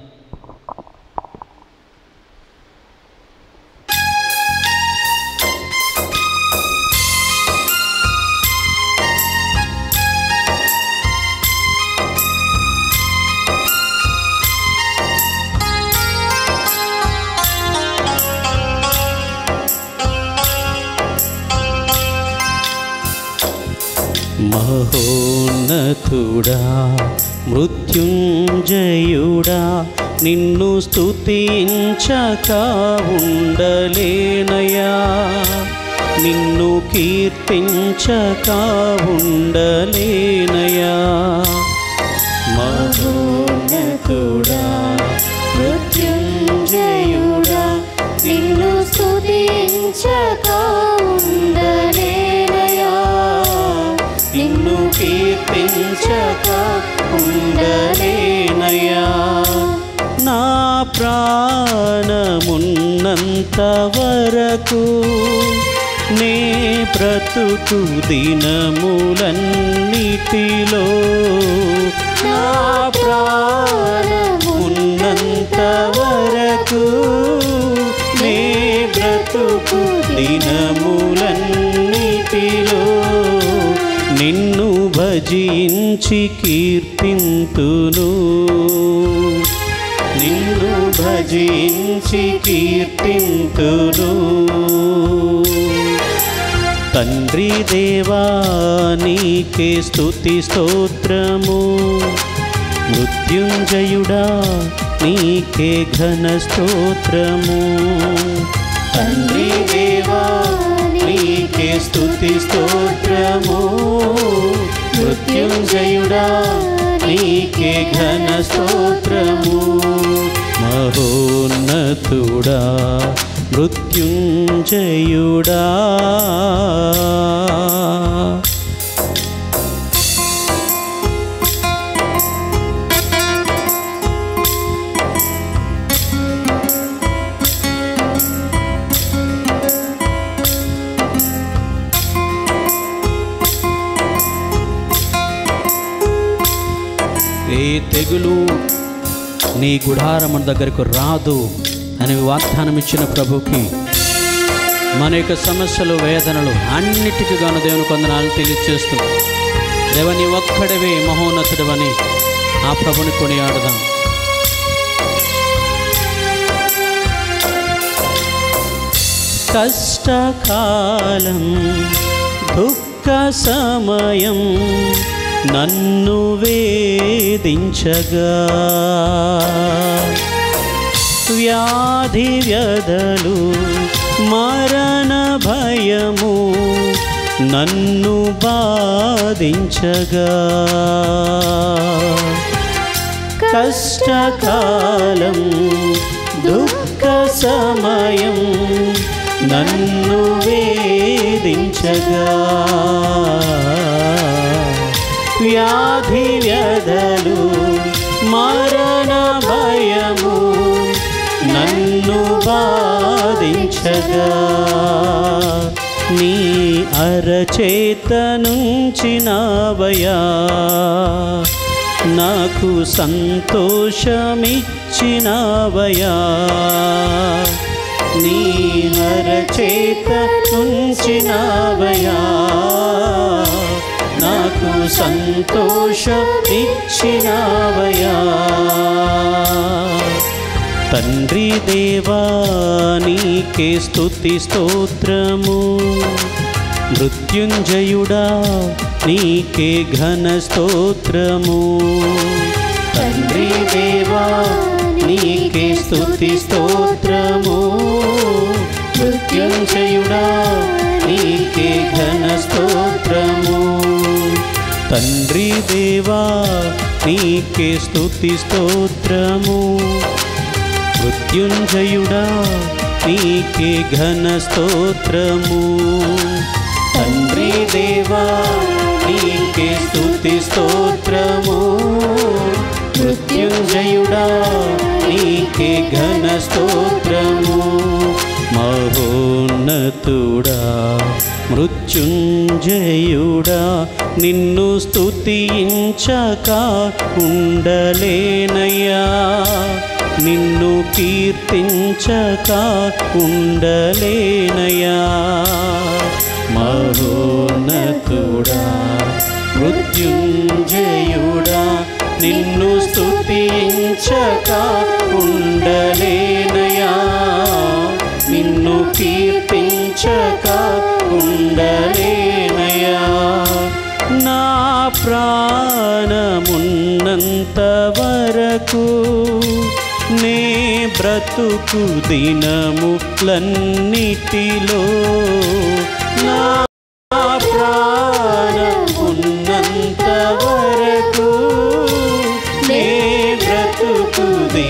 మహోన్నతుడా మృత్యుంజయుడా నిన్ను స్తుతించక ఉండలేనయా నిన్ను కీర్తించక ఉండలేనయా మహోన్నతుడా మృత్యుంజయుడా నిన్ను స్తుతించక ఉండలేనయా నిన్ను కీర్తించక ఉండలేనయా నా ప్రాణమున్నంత వరకు నే బ్రతుకు దినములన్నిటిలో నా ప్రాణమున్నంత వరకు నే బ్రతుకు దినములన్నిటిలో నిన్ను భజించి కీర్తింతును నిన్ను భజించి కీర్తింతును తండ్రి దేవా నీకే స్తుతి స్తోత్రము మృత్యుంజయుడా నీకే ఘన స్తోత్రము తండ్రి దేవా నీకే స్తుతి స్తోత్రము మృత్యుంజయుడా నీకే ఘన స్తోత్రము మహోన్నతుడా మృత్యుంజయుడా ఏ తెగులు నీ గుడారమున దగ్గరకు రాదు అని వాగ్దానం ఇచ్చిన ప్రభుకి మన యొక్క సమస్యలు వేదనలు అన్నిటికీ గాను దేవుని కొందనాలు తెలియచేస్తూ దేవని ఒక్కడవే మహోన్నతుడవని ఆ ప్రభుని కొనియాడదాం కష్టకాలం దుఃఖ సమయం నన్ను వేధించగా వ్యాధి వ్యధలు మరణ భయము నన్ను బాధించగా కష్టకాలం దుఃఖ సమయం నన్ను వేధించగా వ్యాధి వ్యధలు మరణ భయము నన్ను బాధించగా నీ అరచేత నుంచినావయా నాకు సంతోషమిచ్చినావయా నీ అరచేత నుంచినావయా నాకు సంతోషమిచ్చినావయా తండ్రి దేవా నీకే స్తుతి స్తోత్రము మృత్యుంజయుడా నీకే ఘన స్తోత్రము తండ్రి దేవా నీకే స్తుతి స్తోత్రము మృత్యుంజయుడా నీకే ఘన స్తోత్రము తండ్రి దేవా నీకే స్తుతి స్తోత్రము మృత్యుంజయుడా నీకే ఘన స్తోత్రము తండ్రి దేవా నీకే స్తుతి స్తోత్రము మృత్యుంజయుడా నీకే ఘన స్తోత్రము మహోన్నతుడా మృత్యుంజయుడా నిన్ను స్తుతించక ఉండలేనయ్యా నిన్ను కీర్తించక ఉండలేనయా మహోన్నతుడా మృత్యుంజయుడా నిన్ను స్తుతించక ఉండలేనయా నిన్ను కీర్తించక ఉండలేనయా నా ప్రాణమున్నంత వరకు నే బ్రతుకు దినములన్నిటిలో నా ప్రాణమున్నంత వరకు నే బ్రతుకు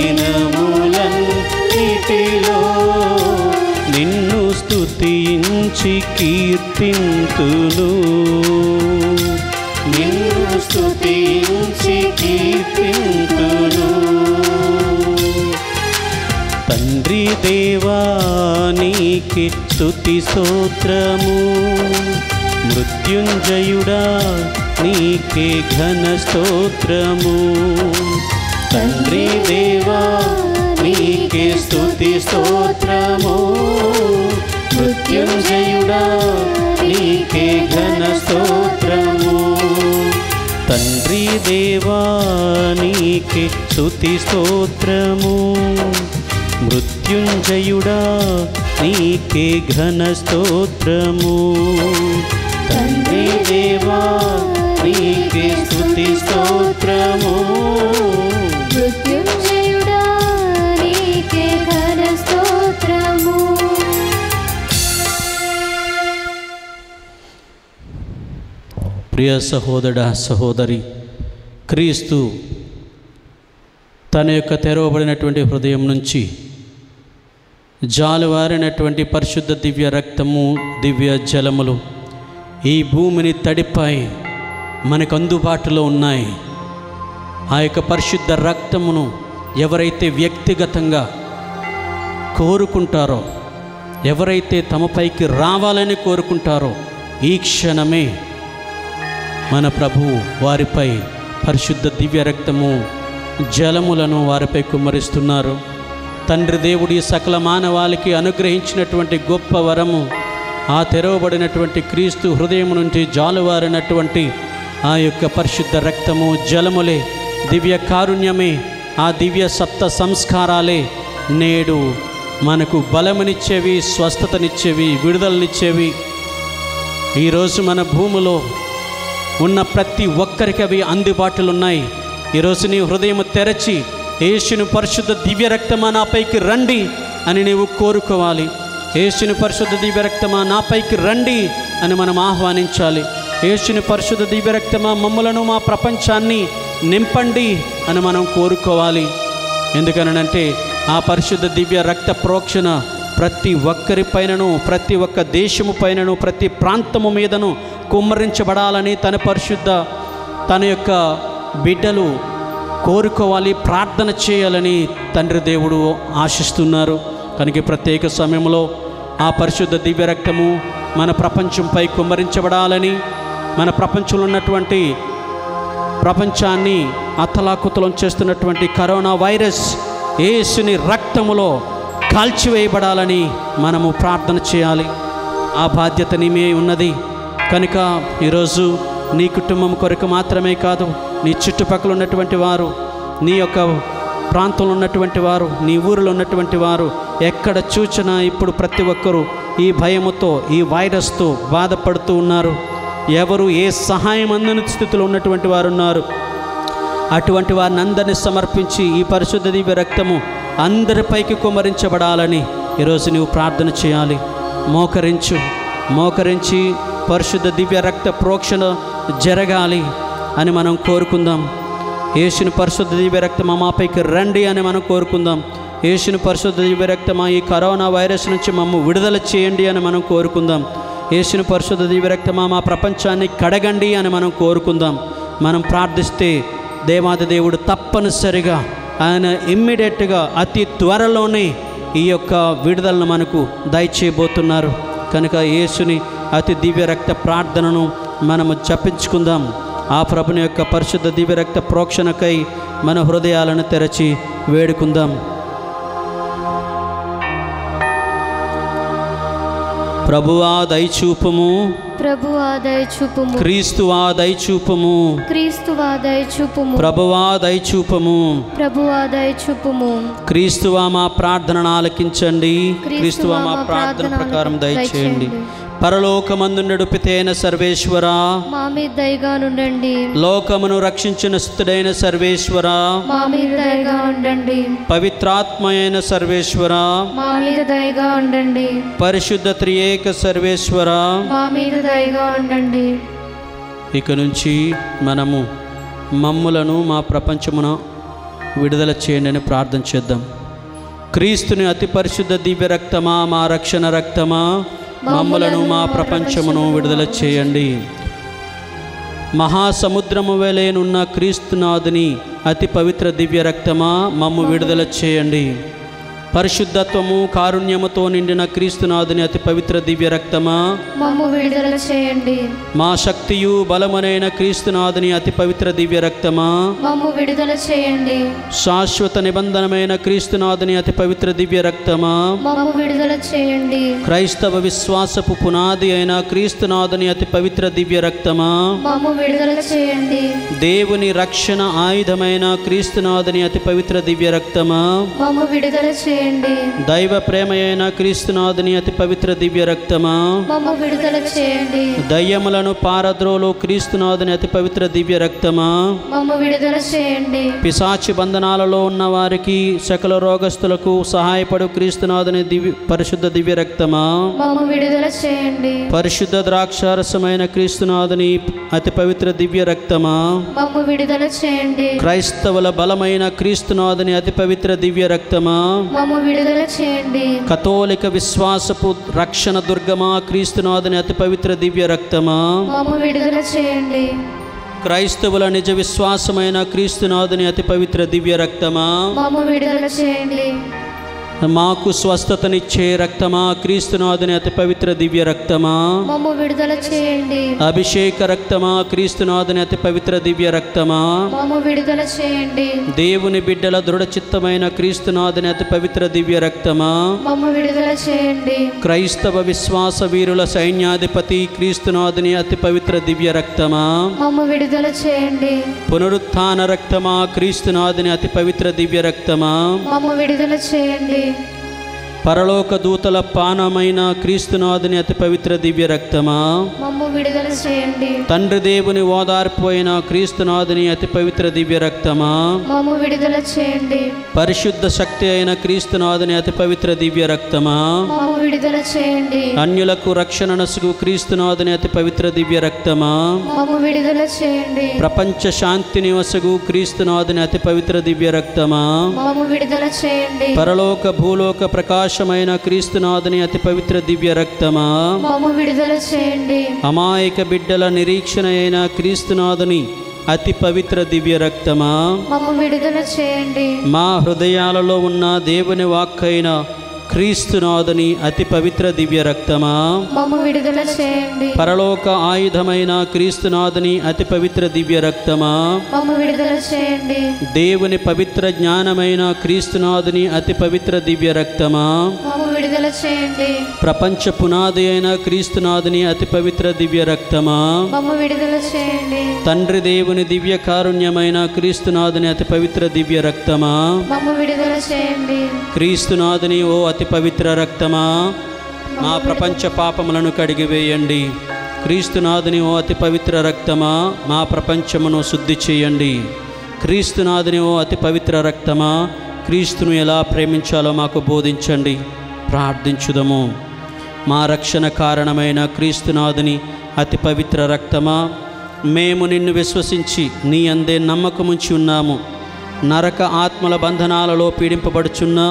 దినములన్నిటిలో నిన్ను స్తుతించి కీర్తింతును నిన్ను స్తుతించి కీర్తింతును తండ్రి దేవా నీకి స్తుతి స్తోత్రము మృత్యుంజయుడా నీకే ఘన స్తోత్రము తండ్రి దేవా నీకే స్తుతి స్తోత్రము మృత్యుంజయుడా నీకే ఘన స్తోత్రము తండ్రి దేవా నీకే స్తుతి స్తోత్రము మృత్యుంజయుడా నీకే ఘన స్తోత్రము తండ్రి దేవా నీకే స్తుతి స్తోత్రము మృత్యుంజయుడా నీకే ఘన స్తోత్రము ప్రియ సహోదర సహోదరి క్రీస్తు తన యొక్క తెరవబడినటువంటి హృదయం నుంచి జాలువారినటువంటి పరిశుద్ధ దివ్య రక్తము దివ్య జలములు ఈ భూమిని తడిపాయి మనకు అందుబాటులో ఉన్నాయి ఆ యొక్క పరిశుద్ధ రక్తమును ఎవరైతే వ్యక్తిగతంగా కోరుకుంటారో ఎవరైతే తమపైకి రావాలని కోరుకుంటారో ఈ క్షణమే మన ప్రభువు వారిపై పరిశుద్ధ దివ్య రక్తము జలములను వారిపై కుమ్మరిస్తున్నారు తండ్రి దేవుడి సకల మానవాళికి అనుగ్రహించినటువంటి గొప్ప వరము ఆ తెరవబడినటువంటి క్రీస్తు హృదయం నుంచి జాలువారినటువంటి ఆ యొక్క పరిశుద్ధ రక్తము జలములే దివ్య కారుణ్యమే ఆ దివ్య సప్త సంస్కారాలే నేడు మనకు బలమునిచ్చేవి స్వస్థతనిచ్చేవి విడుదలనిచ్చేవి ఈరోజు మన భూమిలో ఉన్న ప్రతి ఒక్కరికి అవి అందుబాటులో ఉన్నాయి ఈరోజు నీ హృదయం తెరచి యేసుని పరిశుద్ధ దివ్య రక్తమా నాపైకి రండి అని నీవు కోరుకోవాలి యేసుని పరిశుద్ధ దివ్య రక్తమా నాపైకి రండి అని మనం ఆహ్వానించాలి యేసుని పరిశుద్ధ దివ్య రక్తమా మమ్మలను మా ప్రపంచాన్ని నింపండి అని మనం కోరుకోవాలి ఎందుకనంటే ఆ పరిశుద్ధ దివ్య రక్త ప్రోక్షణ ప్రతి ఒక్కరి పైనను ప్రతి ఒక్క దేశము పైనను ప్రతి ప్రాంతము మీదను కుమ్మరించబడాలని తన పరిశుద్ధ తన యొక్క బిడ్డలు కోరుకోవాలి ప్రార్థన చేయాలని తండ్రి దేవుడు ఆశిస్తున్నారు కనుక ఈ ప్రత్యేక సమయంలో ఆ పరిశుద్ధ దివ్య రక్తము మన ప్రపంచంపై కుమ్మరించబడాలని మన ప్రపంచంలో ఉన్నటువంటి ప్రపంచాన్ని అతలాకుతలం చేస్తున్నటువంటి కరోనా వైరస్ యేసుని రక్తములో కాల్చివేయబడాలని మనము ప్రార్థన చేయాలి ఆ బాధ్యత నీ మీద ఉన్నది కనుక ఈరోజు నీ కుటుంబం కొరకు మాత్రమే కాదు నీ చుట్టుపక్కల ఉన్నటువంటి వారు నీ యొక్క ప్రాంతంలో ఉన్నటువంటి వారు నీ ఊరిలో ఉన్నటువంటి వారు ఎక్కడ చూచినా ఇప్పుడు ప్రతి ఒక్కరూ ఈ భయముతో ఈ వైరస్తో బాధపడుతూ ఉన్నారు ఎవరు ఏ సహాయం అందని స్థితిలో ఉన్నటువంటి వారు ఉన్నారు అటువంటి వారిని అందరినీ సమర్పించి ఈ పరిశుద్ధ దివ్య రక్తము అందరిపైకి కుమరించబడాలని ఈరోజు నీవు ప్రార్థన చేయాలి మోకరించు మోకరించి పరిశుద్ధ దివ్య రక్త ప్రోక్షణ జరగాలి అని మనం కోరుకుందాం యేసుని పరిశుద్ధ దివ్య రక్తమా మాపైకి రండి అని మనం కోరుకుందాం యేసుని పరిశుద్ధ దివ్య రక్తమా ఈ కరోనా వైరస్ నుంచి మమ్మ విడుదల చేయండి అని మనం కోరుకుందాం యేసుని పరిశుద్ధ దివ్య రక్తమా మా ప్రపంచాన్ని కడగండి అని మనం కోరుకుందాం మనం ప్రార్థిస్తే దేవాది దేవుడు తప్పనిసరిగా ఆయన ఇమ్మీడియట్గా అతి త్వరలోనే ఈ యొక్క విడుదలను మనకు దయచేయబోతున్నారు కనుక యేసుని అతి దివ్య రక్త ప్రార్థనను మనము జపించుకుందాం ఆ ప్రభుని యొక్క పరిశుద్ధ దివ్య రక్త ప్రోక్షణకై మన హృదయాలను తెరచి వేడుకుందాం ప్రభువా దయచూపము ప్రభువా దయచూపుము క్రీస్తువా దయచూపము క్రీస్తువా దయచూపుము ప్రభువా దయచూపము ప్రభువా దయచూపుము క్రీస్తువా మా ప్రార్థనను ఆలకించండి క్రీస్తువా మా ప్రార్థన ప్రకారం దయచేయండి పరలోకమందుండడు పితైన సర్వేశ్వర మా మీద దయగా ఉండండి లోకమును రక్షించిన స్థుడైన సర్వేశ్వర మా మీద దయగా ఉండండి పవిత్రాత్మ అయిన సర్వేశ్వర మా మీద దయగా ఉండండి పరిశుద్ధ త్రియేక సర్వేశ్వర మా మీద దయగా ఉండండి ఇక నుంచి మనము మమ్ములను మా ప్రపంచమున విడుదల చేయండి అని ప్రార్థన చేద్దాం క్రీస్తుని అతి పరిశుద్ధ దివ్య రక్తమా మా రక్షణ రక్తమా మమ్ములను మా ప్రపంచమును విడుదల చేయండి మహాసముద్రము వేలేనున్న క్రీస్తునాథుని అతి పవిత్ర దివ్య రక్తమా మమ్ము విడుదల చేయండి పరిశుద్ధత్వము కారుణ్యముతో నిండిన క్రీస్తునాథుని అతి పవిత్ర దివ్య రక్తమా మమ్ము విడుదల చేయండి మా శక్తియు బలమునైన క్రీస్తునాథుని అతి పవిత్ర దివ్య రక్తమా మమ్ము విడుదల చేయండి శాశ్వత నిబంధనమైన క్రీస్తునాథుని అతి పవిత్ర దివ్య రక్తమా మమ్ము విడుదల చేయండి క్రైస్తవ విశ్వాసపు పునాది అయిన క్రీస్తునాథుని అతి పవిత్ర దివ్య రక్తమా మమ్ము విడుదల చేయండి దేవుని రక్షణ ఆయుధమైన క్రీస్తునాథుని అతి పవిత్ర దివ్య రక్తమా మమ్ము విడుదల చేయండి దైవ ప్రేమయైన క్రీస్తునాథుని అతి పవిత్ర దివ్య రక్తమా మమ్ము విడుదల చేయండి దయ్యములను పారద్రోలు క్రీస్తునాథుని అతి పవిత్ర దివ్య రక్తమా మమ్ము విడుదల చేయండి పిశాచి బంధనాలలో ఉన్న వారికి సకల రోగస్తులకు సహాయపడు క్రీస్తునాథుని దివ్య పరిశుద్ధ దివ్య రక్తమా మమ్ము విడుదల చేయండి పరిశుద్ధ ద్రాక్షారసమైన క్రీస్తునాథుని అతి పవిత్ర దివ్య రక్తమా మమ్ము విడుదల చేయండి క్రైస్తవుల బలమైన క్రీస్తునాథుని అతి పవిత్ర దివ్య రక్తమా మమ్ము విడుదల చేయండి కథోలిక విశ్వాసపు రక్షణ దుర్గమా క్రీస్తునాథుని అతి పవిత్ర దివ్య రక్తమా మమ్ము విడుదల చేయండి క్రైస్తవుల నిజ విశ్వాసమైన క్రీస్తునాథుని అతి పవిత్ర దివ్య రక్తమా మమ్ము విడుదల చేయండి మాకు స్వస్థతనిచ్చే రక్తమా క్రీస్తునాథుని అతి పవిత్ర దివ్య రక్తమా మమ్ము విడుదల చేయండి అభిషేక రక్తమా క్రీస్తునాథుని అతి పవిత్ర దివ్య రక్తమా మమ్ము విడుదల చేయండి దేవుని బిడ్డల దృఢ చిత్తమైన క్రీస్తునాథుని అతి పవిత్ర దివ్య రక్తమా మమ్ము విడుదల చేయండి క్రైస్తవ విశ్వాస వీరుల సైన్యాధిపతి క్రీస్తునాథుని అతి పవిత్ర దివ్య రక్తమా మమ్ము విడుదల చేయండి పునరుత్థాన రక్తమా క్రీస్తునాథుని అతి పవిత్ర దివ్య రక్తమా మమ్ము విడుదల చేయండి పరలోక దూతల పానమైన క్రీస్తునాథుని అతి పవిత్ర దివ్య రక్తమా మమ్ము విడుదల చేయండి తండ్రి దేవుని ఓదార్పోయిన క్రీస్తునాథుని అతి పవిత్ర దివ్య రక్తమా మమ్ము విడుదల చేయండి పరిశుద్ధ శక్తి అయిన క్రీస్తునాథుని అతి పవిత్ర దివ్య రక్తమా మమ్ము విడుదల చేయండి అన్యులకు రక్షణ నసుగు క్రీస్తునాథుని అతి పవిత్ర దివ్య రక్తమా మమ్ము విడుదల చేయండి ప్రపంచ శాంతి నివసగు క్రీస్తునాథుని అతి పవిత్ర దివ్య రక్తమా మమ్ము విడుదల చేయండి పరలోక భూలోక ప్రకాశమైన క్రీస్తునాథుని అతి పవిత్ర దివ్య రక్తమా మమ్ము విడుదల చేయండి అమాయక బిడ్డల నిరీక్షణ అయిన క్రీస్తునాథుని అతి పవిత్ర దివ్య రక్తమా మమ్ము విడుదల చేయండి మా హృదయాలలో ఉన్న దేవుని వాక్కైన క్రీస్తునాథుని అతి పవిత్ర దివ్య రక్తమా మమ్ము విడుదల చేయండి పరలోక ఆయుధమైన క్రీస్తునాథుని అతి పవిత్ర దివ్య రక్తమా మమ్ము విడుదల చేయండి దేవుని పవిత్ర జ్ఞానమైన క్రీస్తునాథుని అతి పవిత్ర దివ్య రక్తమా మమ్ము విడుదల చేయండి ప్రపంచ పునాది అయిన క్రీస్తునాథుని అతి పవిత్ర దివ్య రక్తమా మమ్ము విడుదల చేయండి తండ్రి దేవుని దివ్య కారుణ్యమైన క్రీస్తునాథుని అతి పవిత్ర దివ్య రక్తమా మమ్ము విడుదల చేయండి క్రీస్తునాథుని ఓ అతి పవిత్ర రక్తమా మా ప్రపంచ పాపములను కడిగివేయండి క్రీస్తునాథుని ఓ అతి పవిత్ర రక్తమా మా ప్రపంచమును శుద్ధి చేయండి క్రీస్తునాథుని ఓ అతి పవిత్ర రక్తమా క్రీస్తును ఎలా ప్రేమించాలో మాకు బోధించండి ప్రార్థించుదము మా రక్షణ కారణమైన క్రీస్తునాథుని అతి పవిత్ర రక్తమా మేము నిన్ను విశ్వసించి నీ అందే నమ్మకముంచి ఉన్నాము నరక ఆత్మల బంధనాలలో పీడింపబడుచున్నా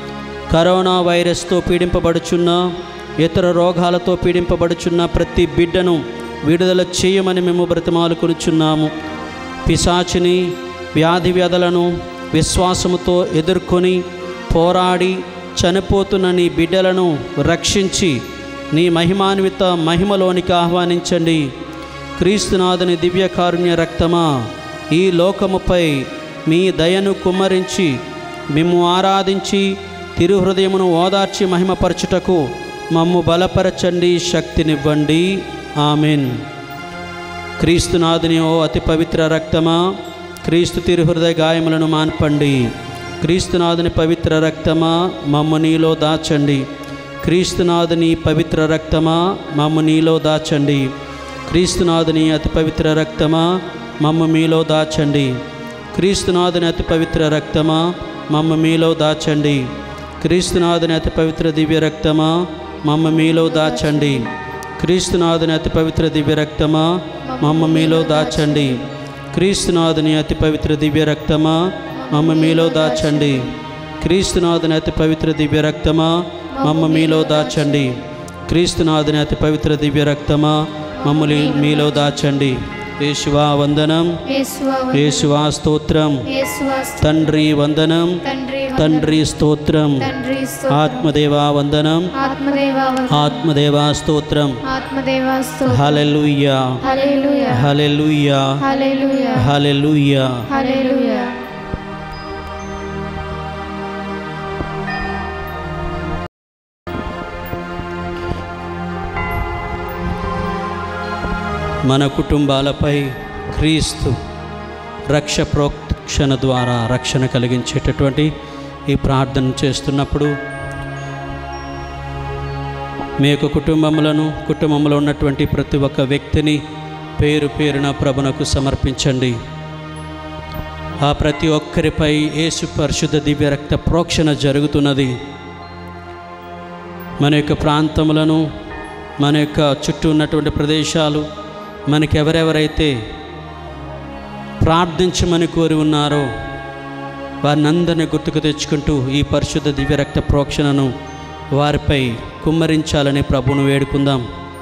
కరోనా వైరస్తో పీడింపబడుచున్న ఇతర రోగాలతో పీడింపబడుచున్న ప్రతి బిడ్డను విడుదల చేయమని మేము బ్రతిమాలుకొనుచున్నాము పిశాచిని వ్యాధి వ్యాధులను విశ్వాసముతో ఎదుర్కొని పోరాడి చనిపోతున్న నీ బిడ్డలను రక్షించి నీ మహిమాన్విత మహిమలోనికి ఆహ్వానించండి క్రీస్తునాథుని దివ్య కారుణ్య రక్తమా ఈ లోకముపై మీ దయను కుమ్మరించి మిమ్ము ఆరాధించి తిరుహృదయమును ఓదార్చి మహిమపరచుటకు మమ్ము బలపరచండి శక్తినివ్వండి ఆమెన్ క్రీస్తునాథుని ఓ అతి పవిత్ర రక్తమా క్రీస్తు తిరుహృదయ గాయములను మాన్పండి క్రీస్తునాథుని పవిత్ర రక్తమా మమ్ము నీలో దాచండి క్రీస్తునాథుని పవిత్ర రక్తమా మమ్ము నీలో దాచండి క్రీస్తునాథుని అతి పవిత్ర రక్తమా మమ్ము మీలో దాచండి క్రీస్తునాథుని అతి పవిత్ర రక్తమా మమ్మ మీలో దాచండి క్రీస్తునాథుని అతి పవిత్ర దివ్య రక్తమా మమ్మ మీలో దాచండి క్రీస్తునాథుని అతి పవిత్ర దివ్య రక్తమా మమ్మ మీలో దాచండి క్రీస్తునాథుని అతి పవిత్ర దివ్య రక్తమా మమ్మ మీలో దాచండి క్రీస్తునాథుని అతి పవిత్ర దివ్య రక్తమా మమ్మ మీలో దాచండి క్రీస్తునాథుని అతి పవిత్ర దివ్య రక్తమా మమ్మల్ని మీలో దాచండి యేసువా వందనం యేసువా వందనం. యేసువా స్తోత్రం యేసువా స్తోత్రం. తండ్రి వందనం తండ్రి వందనం. తండ్రి స్తోత్రం తండ్రి స్తోత్రం. ఆత్మదేవా వందనం ఆత్మదేవా వందనం. ఆత్మదేవా స్తోత్రం ఆత్మదేవా స్తోత్రం. హల్లెలూయా హల్లెలూయా హల్లెలూయా హల్లెలూయా హల్లెలూయా హల్లెలూయా మన కుటుంబాలపై క్రీస్తు రక్ష ప్రోక్షణ ద్వారా రక్షణ కలిగించేటటువంటి ఈ ప్రార్థన చేస్తున్నప్పుడు మీ యొక్క కుటుంబములను కుటుంబంలో ఉన్నటువంటి ప్రతి ఒక్క వ్యక్తిని పేరు పేరున ప్రభునకు సమర్పించండి ఆ ప్రతి ఒక్కరిపై యేసు పరిశుద్ధ దివ్య రక్త ప్రోక్షణ జరుగుతున్నది మన యొక్క ప్రాంతములను మన యొక్క చుట్టూ ఉన్నటువంటి ప్రదేశాలు మనకి ఎవరెవరైతే ప్రార్థించమని కోరి ఉన్నారో వారిని అందరినీ గుర్తుకు తెచ్చుకుంటూ ఈ పరిశుద్ధ దివ్య రక్త ప్రోక్షణను వారిపై కుమ్మరించాలని ప్రభువును వేడుకుందాం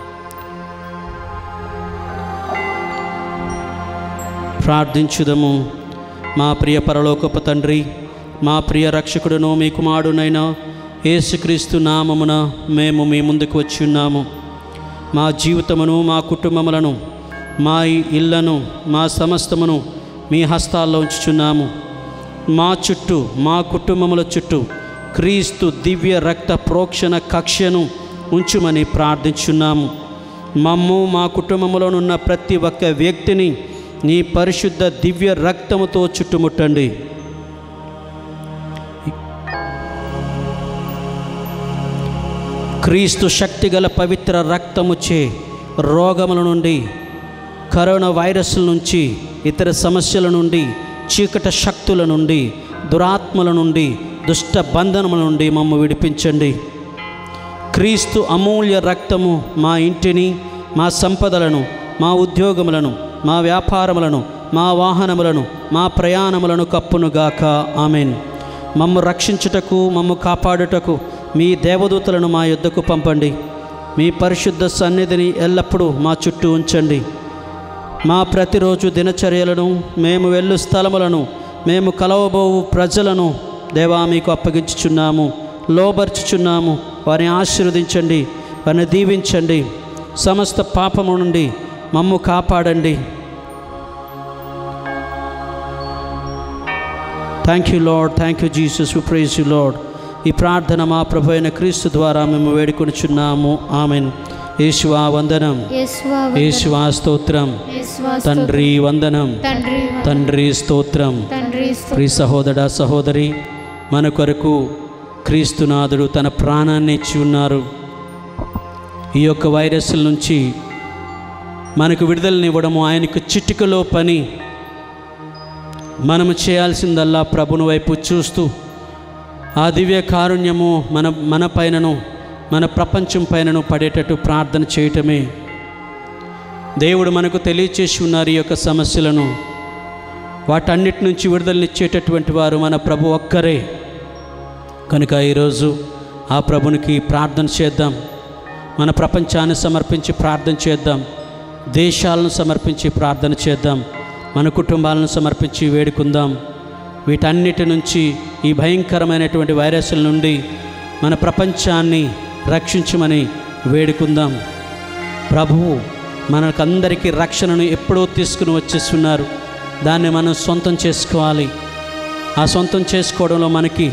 ప్రార్థించుదము మా ప్రియ పరలోకపు తండ్రి మా ప్రియ రక్షకుడును మీ కుమారుడైన యేసుక్రీస్తు నామమున మేము మీ ముందుకు వచ్చి ఉన్నాము మా జీవితమును మా కుటుంబములను మా ఈ ఇళ్లను మా సమస్తమును మీ హస్తాల్లో ఉంచుచున్నాము మా చుట్టూ మా కుటుంబముల చుట్టూ క్రీస్తు దివ్య రక్త ప్రోక్షణ కక్షను ఉంచుమని ప్రార్థించున్నాము మమ్ము మా కుటుంబంలోనున్న ప్రతి ఒక్క వ్యక్తిని నీ పరిశుద్ధ దివ్య రక్తముతో చుట్టుముట్టండి క్రీస్తు శక్తిగల పవిత్ర రక్తముచే రోగముల నుండి కరోనా వైరస్ల నుంచి ఇతర సమస్యల నుండి చీకట శక్తుల నుండి దురాత్మల నుండి దుష్ట బంధనముల నుండి మమ్మ విడిపించండి క్రీస్తు అమూల్య రక్తము మా ఇంటిని మా సంపదలను మా ఉద్యోగములను మా వ్యాపారములను మా వాహనములను మా ప్రయాణములను కప్పునుగాక ఆమెన్ మమ్ము రక్షించుటకు మమ్ము కాపాడుటకు మీ దేవదూతలను మా యొద్దకు పంపండి మీ పరిశుద్ధ సన్నిధిని ఎల్లప్పుడూ మా చుట్టూ ఉంచండి మా ప్రతిరోజు దినచర్యలను మేము వెళ్ళు స్థలములను మేము కలవబోవు ప్రజలను దేవా మీకు అప్పగించుచున్నాము లోబర్చుచున్నాము వారిని ఆశీర్వదించండి వారిని దీవించండి సమస్త పాపము నుండి మమ్ము కాపాడండి thank you lord thank you Jesus we praise you lord ఈ ప్రార్థన మా ప్రభు అయిన క్రీస్తు ద్వారా మేము వేడుకొనిచున్నాము ఆమెన్ యేసువా వందనం యేసువా యేసువా స్తోత్రం యేసువా తండ్రి వందనం తండ్రి తండ్రి స్తోత్రం తండ్రి స్తోత్రం. ప్రియ సహోదర సహోదరి మన కొరకు క్రీస్తునాథుడు తన ప్రాణాన్ని ఇచ్చి ఉన్నారు ఈ యొక్క వైరస్ల నుంచి మనకు విడుదలనివ్వడము ఆయనకు చిటికలో పని మనము చేయాల్సిందల్లా ప్రభుని వైపు చూస్తూ ఆ దివ్య కారుణ్యము మన మన పైనను మన ప్రపంచం పైనను పడేటట్టు ప్రార్థన చేయటమే దేవుడు మనకు తెలియచేసి ఉన్నారు ఈ యొక్క సమస్యలను వాటన్నిటి నుంచి విడుదలనిచ్చేటటువంటి వారు మన ప్రభు ఒక్కరే కనుక ఈరోజు ఆ ప్రభునికి ప్రార్థన చేద్దాం మన ప్రపంచాన్ని సమర్పించి ప్రార్థన చేద్దాం దేశాలను సమర్పించి ప్రార్థన చేద్దాం మన కుటుంబాలను సమర్పించి వేడుకుందాం వీటన్నిటి నుంచి ఈ భయంకరమైనటువంటి వైరస్ల నుండి మన ప్రపంచాన్ని రక్షించమని వేడుకుందాం ప్రభువు మనకందరికీ రక్షణను ఎప్పుడో తీసుకుని వచ్చేస్తున్నారు దాన్ని మనం సొంతం చేసుకోవాలి ఆ సొంతం చేసుకోవడంలో మనకి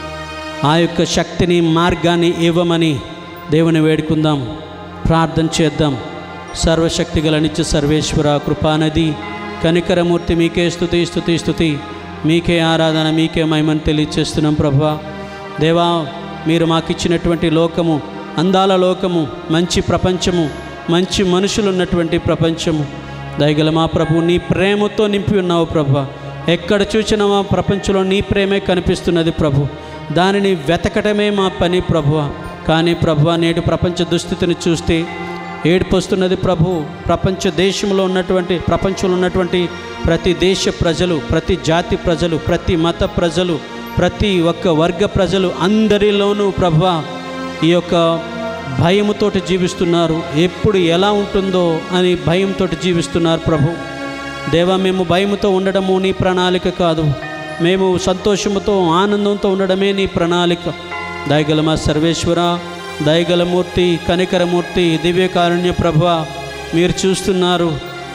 ఆ యొక్క శక్తిని మార్గాన్ని ఇవ్వమని దేవుని వేడుకుందాం ప్రార్థన చేద్దాం సర్వశక్తి గల నిత్య సర్వేశ్వర కృపానది కనికరమూర్తి మీకే స్థుతి స్థుతి స్థుతి మీకే ఆరాధన మీకే మహిమని తెలియచేస్తున్నాం ప్రభా దేవా మీరు మాకు ఇచ్చినటువంటి లోకము అందాల లోకము మంచి ప్రపంచము మంచి మనుషులు ఉన్నటువంటి ప్రపంచము దయగల మా ప్రభు నీ ప్రేమతో నింపి ఉన్నావు ప్రభా ఎక్కడ చూసినా మా ప్రపంచంలో నీ ప్రేమే కనిపిస్తున్నది ప్రభు దానిని వెతకటమే మా పని ప్రభువ కానీ ప్రభువ నేడు ప్రపంచ దుస్థితిని చూస్తే ఏడుపొస్తున్నది ప్రభు ప్రపంచ దేశంలో ఉన్నటువంటి ప్రపంచంలో ఉన్నటువంటి ప్రతి దేశ ప్రజలు ప్రతి జాతి ప్రజలు ప్రతి మత ప్రజలు ప్రతి ఒక్క వర్గ ప్రజలు అందరిలోనూ ప్రభు ఈ యొక్క భయముతోటి జీవిస్తున్నారు ఎప్పుడు ఎలా ఉంటుందో అని భయంతో జీవిస్తున్నారు ప్రభు దేవా మేము భయముతో ఉండడము నీ ప్రణాళిక కాదు మేము సంతోషముతో ఆనందంతో ఉండడమే నీ ప్రణాళిక దయగల మా సర్వేశ్వర దయగలమూర్తి కనికరమూర్తి దివ్యకారుణ్య ప్రభ మీరు చూస్తున్నారు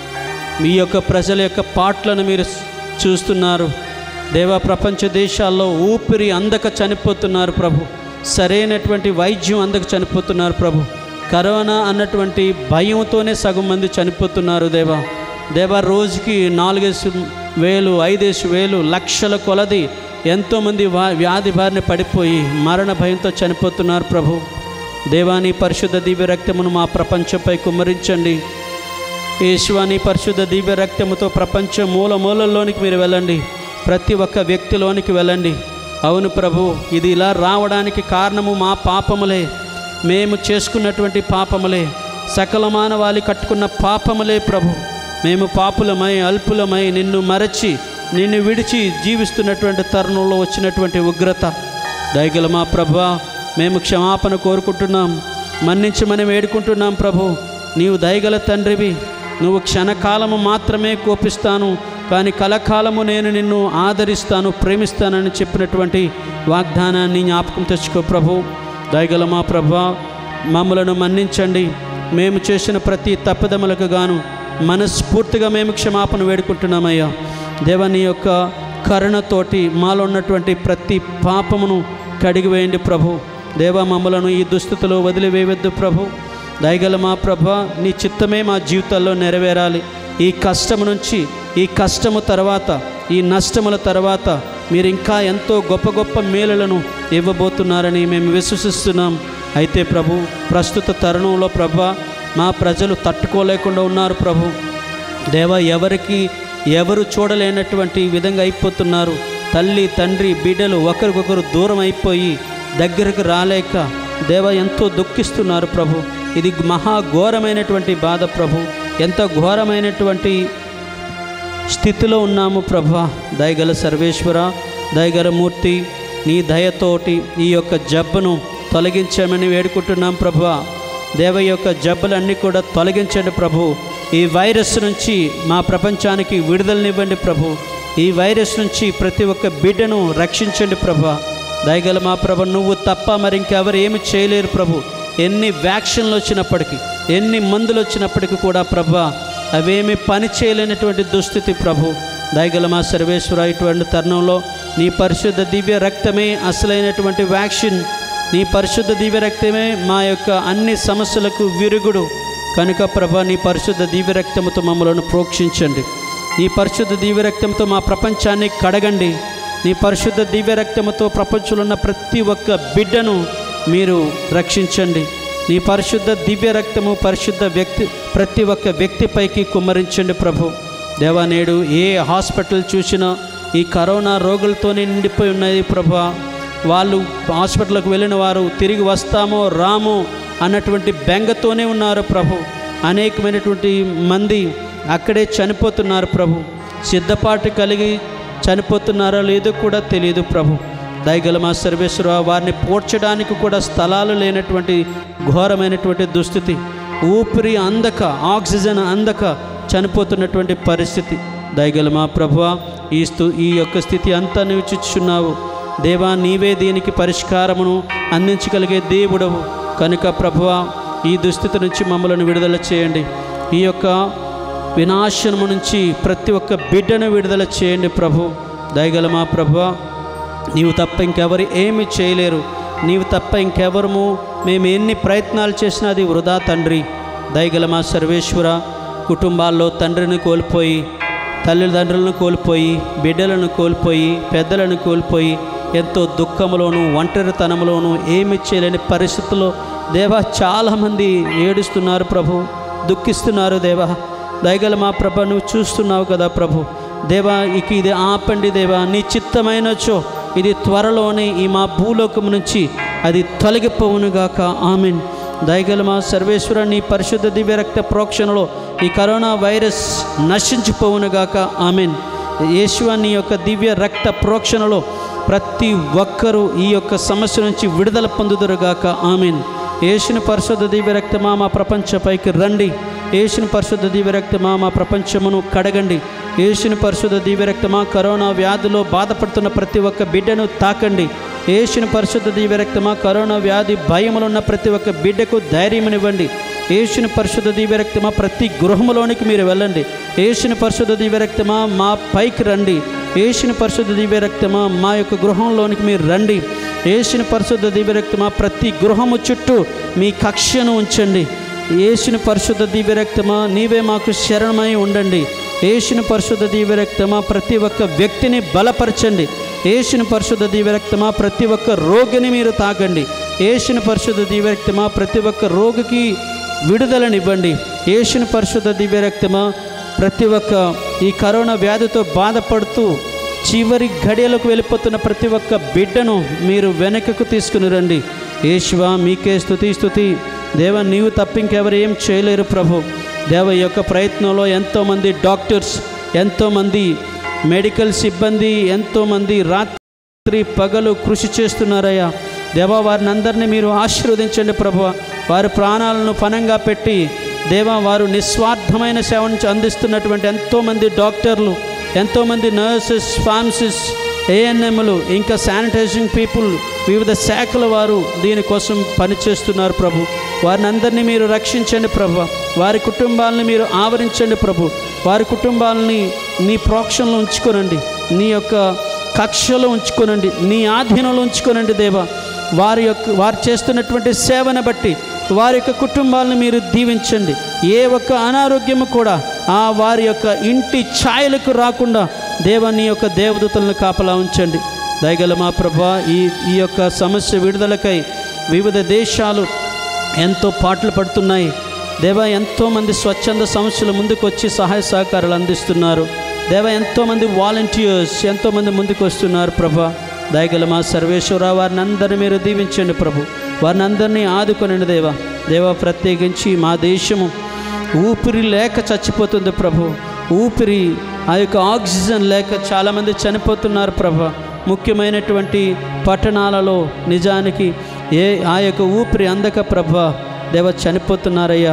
మీ యొక్క ప్రజల యొక్క పాటలను మీరు చూస్తున్నారు దేవా ప్రపంచ దేశాల్లో ఊపిరి అందక చనిపోతున్నారు ప్రభు సరైనటువంటి వైద్యం అందక చనిపోతున్నారు ప్రభు కరోనా అన్నటువంటి భయంతోనే సగం మంది చనిపోతున్నారు దేవా దేవా రోజుకి నాలుగేసి వేలు ఐదేసి వేలు లక్షల కొలది ఎంతోమంది వా వ్యాధి బారిన పడిపోయి మరణ భయంతో చనిపోతున్నారు ప్రభు దేవాని పరిశుద్ధ దివ్య రక్తమును మా ప్రపంచంపై కుమ్మరించండి యేసువాని పరిశుద్ధ దివ్య రక్తముతో ప్రపంచ మూల మూలల్లోనికి మీరు వెళ్ళండి ప్రతి ఒక్క వ్యక్తిలోనికి వెళ్ళండి అవును ప్రభు ఇది ఇలా రావడానికి కారణము మా పాపములే మేము చేసుకున్నటువంటి పాపములే సకల మానవాళి కట్టుకున్న పాపములే ప్రభు మేము పాపులమై అల్పులమై నిన్ను మరచి నిన్ను విడిచి జీవిస్తున్నటువంటి తరుణంలో వచ్చినటువంటి ఉగ్రత దయగల మా ప్రభా మేము క్షమాపణ కోరుకుంటున్నాం మన్నించమని వేడుకుంటున్నాం ప్రభు నీవు దయగల తండ్రివి నువ్వు క్షణకాలము మాత్రమే కోపిస్తాను కానీ కలకాలము నేను నిన్ను ఆదరిస్తాను ప్రేమిస్తానని చెప్పినటువంటి వాగ్దానాన్ని జ్ఞాపకం తెచ్చుకో ప్రభు దయగల మా ప్రభా మమ్మలను మన్నించండి మేము చేసిన ప్రతి తప్పిదములకు గాను మనస్ఫూర్తిగా మేము క్షమాపణ వేడుకుంటున్నామయ్యా దేవని యొక్క కరుణతోటి మాలో ఉన్నటువంటి ప్రతి పాపమును కడిగివేయండి ప్రభు దేవ మమ్మలను ఈ దుస్థితిలో వదిలివేయవద్దు ప్రభు దయగల మా ప్రభ నీ చిత్తమే మా జీవితాల్లో నెరవేరాలి ఈ కష్టము నుంచి ఈ కష్టము తర్వాత ఈ నష్టముల తర్వాత మీరు ఇంకా ఎంతో గొప్ప గొప్ప మేలులను ఇవ్వబోతున్నారని మేము విశ్వసిస్తున్నాం అయితే ప్రభు ప్రస్తుత తరుణంలో ప్రభ మా ప్రజలు తట్టుకోలేకుండా ఉన్నారు ప్రభు దేవ ఎవరికి ఎవరు చూడలేనటువంటి విధంగా అయిపోతున్నారు తల్లి తండ్రి బిడ్డలు ఒకరికొకరు దూరం అయిపోయి దగ్గరకు రాలేక దేవ ఎంతో దుఃఖిస్తున్నారు ప్రభు ఇది మహా ఘోరమైనటువంటి బాధ ప్రభు ఎంత ఘోరమైనటువంటి స్థితిలో ఉన్నాము ప్రభా దయగల సర్వేశ్వర దయగల మూర్తి నీ దయతోటి ఈ యొక్క జబ్బును తొలగించమని వేడుకుంటున్నాం ప్రభా దేవ యొక్క జబ్బులన్నీ కూడా తొలగించండి ప్రభు ఈ వైరస్ నుంచి మా ప్రపంచానికి విడుదలనివ్వండి ప్రభు ఈ వైరస్ నుంచి ప్రతి ఒక్క బిడ్డను రక్షించండి ప్రభా దయగల మా ప్రభ నువ్వు తప్ప మరి ఇంకెవరు ఏమి చేయలేరు ప్రభు ఎన్ని వ్యాక్సిన్లు వచ్చినప్పటికీ ఎన్ని మందులు వచ్చినప్పటికీ కూడా ప్రభా అవేమి పని చేయలేనటువంటి దుస్థితి ప్రభు దయగల మా సర్వేశ్వర ఇటువంటి తరుణంలో నీ పరిశుద్ధ దివ్య రక్తమే అసలైనటువంటి వ్యాక్సిన్ నీ పరిశుద్ధ దివ్య రక్తమే మా యొక్క అన్ని సమస్యలకు విరుగుడు కనుక ప్రభా నీ పరిశుద్ధ దివ్య రక్తముతో మమ్మలను ప్రోక్షించండి నీ పరిశుద్ధ దివ్య రక్తంతో మా ప్రపంచాన్ని కడగండి నీ పరిశుద్ధ దివ్య రక్తముతో ప్రపంచంలో ఉన్న ప్రతి ఒక్క బిడ్డను మీరు రక్షించండి నీ పరిశుద్ధ దివ్య రక్తము పరిశుద్ధ వ్యక్తి ప్రతి ఒక్క వ్యక్తిపైకి కుమ్మరించండి ప్రభు దేవా నేడు ఏ హాస్పిటల్ చూసినా ఈ కరోనా రోగులతోనే నిండిపోయి ఉన్నది ప్రభా వాళ్ళు హాస్పిటల్కి వెళ్ళిన వారు తిరిగి వస్తామో రామో అన్నటువంటి బెంగతోనే ఉన్నారు ప్రభు అనేకమైనటువంటి మంది అక్కడే చనిపోతున్నారు ప్రభు సిద్ధపాటు కలిగి చనిపోతున్నారో లేదో కూడా తెలియదు ప్రభు దయగల మా సర్వేశ్వర వారిని పోడ్చడానికి కూడా స్థలాలు లేనటువంటి ఘోరమైనటువంటి దుస్థితి ఊపిరి అందక ఆక్సిజన్ అందక చనిపోతున్నటువంటి పరిస్థితి దయగల మా ప్రభువ ఈ స్థు ఈ యొక్క స్థితి అంతా నువ్వు చూచుచున్నావు దేవా నీవే దీనికి పరిష్కారమును అందించగలిగే దేవుడవు కనుక ప్రభువ ఈ దుస్థితి నుంచి మమ్మల్ని విడుదల చేయండి ఈ యొక్క వినాశనము నుంచి ప్రతి ఒక్క బిడ్డను విడుదల చేయండి ప్రభు దయగల మా ప్రభువ నీవు తప్ప ఇంకెవరు ఏమి చేయలేరు నీవు తప్ప ఇంకెవరము మేము ఎన్ని ప్రయత్నాలు చేసినా అది వృధా తండ్రి దయగల మా సర్వేశ్వర కుటుంబాల్లో తండ్రిని కోల్పోయి తల్లిదండ్రులను కోల్పోయి బిడ్డలను కోల్పోయి పెద్దలను కోల్పోయి ఎంతో దుఃఖంలోను ఒంటరితనంలోను ఏమి చేయలేని పరిస్థితుల్లో దేవా చాలామంది ఏడుస్తున్నారు ప్రభు దుఃఖిస్తున్నారు దేవా దయగల మా ప్రభ నువ్వు చూస్తున్నావు కదా ప్రభు దేవా ఇక ఇది ఆపండి దేవా నీ చిత్తమైనచో ఇది త్వరలోనే ఈ మా భూలోకం నుంచి అది తొలగిపోవునుగాక ఆమెన్ దయగల మా సర్వేశ్వర నీ పరిశుద్ధ దివ్య రక్త ప్రోక్షణలో ఈ కరోనా వైరస్ నశించిపోవునుగాక ఆమెన్ యేసువ నీ యొక్క దివ్య రక్త ప్రోక్షణలో ప్రతి ఒక్కరూ ఈ యొక్క సమస్య నుంచి విడుదల పొందుదురుగాక ఆమెన్ యేసుని పరిశుద్ధ దివ్య రక్తమా మా ప్రపంచపైకి రండి యేసుని పరిశుద్ధ దివ్య రక్తమా మా ప్రపంచమును కడగండి యేసుని పరిశుద్ధ దివ్య రక్తమా కరోనా వ్యాధిలో బాధపడుతున్న ప్రతి ఒక్క బిడ్డను తాకండి యేసుని పరిశుద్ధ దివ్య రక్తమా కరోనా వ్యాధి భయములు ఉన్న ప్రతి ఒక్క బిడ్డకు ధైర్యమునివ్వండి యేసుని పరిశుద్ధ దివ్య రక్తమా ప్రతి గృహములోనికి మీరు వెళ్ళండి యేసుని పరిశుద్ధ దివ్య రక్తమా మా పైకి రండి యేసుని పరిశుద్ధ దివ్య రక్తమా మా యొక్క గృహంలోనికి మీరు రండి యేసుని పరిశుద్ధ దివ్య రక్తమా ప్రతి గృహము చుట్టూ మీ కక్షను ఉంచండి యేసుని పరిశుద్ధ దివ్య రక్తమా నీవే మాకు శరణమై ఉండండి యేసుని పరిశుద్ధ దివ్య రక్తమా ప్రతి ఒక్క వ్యక్తిని బలపరచండి యేసుని పరిశుద్ధ దివ్య రక్తమా ప్రతి ఒక్క రోగిని మీరు తాకండి యేసుని పరిశుద్ధ దివ్య రక్తమా ప్రతి ఒక్క రోగికి విడుదలనివ్వండి యేసుని పరిశుద్ధ దివ్య రక్తమా ప్రతి ఒక్క ఈ కరోనా వ్యాధితో బాధపడుతూ చివరి గడియలకు వెళ్ళిపోతున్న ప్రతి ఒక్క బిడ్డను మీరు వెనకకు తీసుకుని రండి యేశువా మీకే స్థుతి స్థుతి దేవ నీవు తప్ప ఇంకెవరు ఏం చేయలేరు ప్రభు దేవ ఈ యొక్క ప్రయత్నంలో ఎంతోమంది డాక్టర్స్ ఎంతోమంది మెడికల్ సిబ్బంది ఎంతోమంది రాత్రి పగలు కృషి చేస్తున్నారయ్యా దేవా వారిని అందరినీ మీరు ఆశీర్వదించండి ప్రభు వారి ప్రాణాలను పనంగా పెట్టి దేవా వారు నిస్వార్థమైన సేవను అందిస్తున్నటువంటి ఎంతోమంది డాక్టర్లు ఎంతోమంది నర్సెస్ ఫార్మసిస్ట్ ఏఎన్ఎంలు ఇంకా శానిటైజింగ్ పీపుల్ వివిధ శాఖల వారు దీనికోసం పనిచేస్తున్నారు ప్రభు వారిని అందరినీ మీరు రక్షించండి ప్రభు వారి కుటుంబాలని మీరు ఆవరించండి ప్రభు వారి కుటుంబాలని నీ ప్రోక్షణలో ఉంచుకోనండి నీ యొక్క కక్షలో ఉంచుకోనండి నీ ఆధీనంలో ఉంచుకోనండి దేవా వారి యొక్క వారు చేస్తున్నటువంటి సేవను బట్టి వారి యొక్క కుటుంబాలను మీరు దీవించండి ఏ ఒక్క అనారోగ్యము కూడా ఆ వారి యొక్క ఇంటి ఛాయలకు రాకుండా దేవ నీ యొక్క దేవదూతలను కాపలా ఉంచండి దయగల మా ప్రభా ఈ ఈ యొక్క సమస్య విడుదలకై వివిధ దేశాలు ఎంతో పాటలు పడుతున్నాయి దేవ ఎంతోమంది స్వచ్ఛంద సంస్థలు ముందుకు వచ్చి సహాయ సహకారాలు అందిస్తున్నారు దేవ ఎంతోమంది వాలంటీర్స్ ఎంతోమంది ముందుకు వస్తున్నారు ప్రభా దయగల మా సర్వేశ్వర వారిని అందరినీ మీరు దీవించండి ప్రభు వారిని అందరినీ ఆదుకొనండి దేవా దేవా ప్రత్యేకించి మా దేశము ఊపిరి లేక చచ్చిపోతుంది ప్రభు ఊపిరి ఆ యొక్క ఆక్సిజన్ లేక చాలామంది చనిపోతున్నారు ప్రభ ముఖ్యమైనటువంటి పట్టణాలలో నిజానికి ఏ ఆ యొక్క ఊపిరి అందక ప్రభ దేవ చనిపోతున్నారయ్యా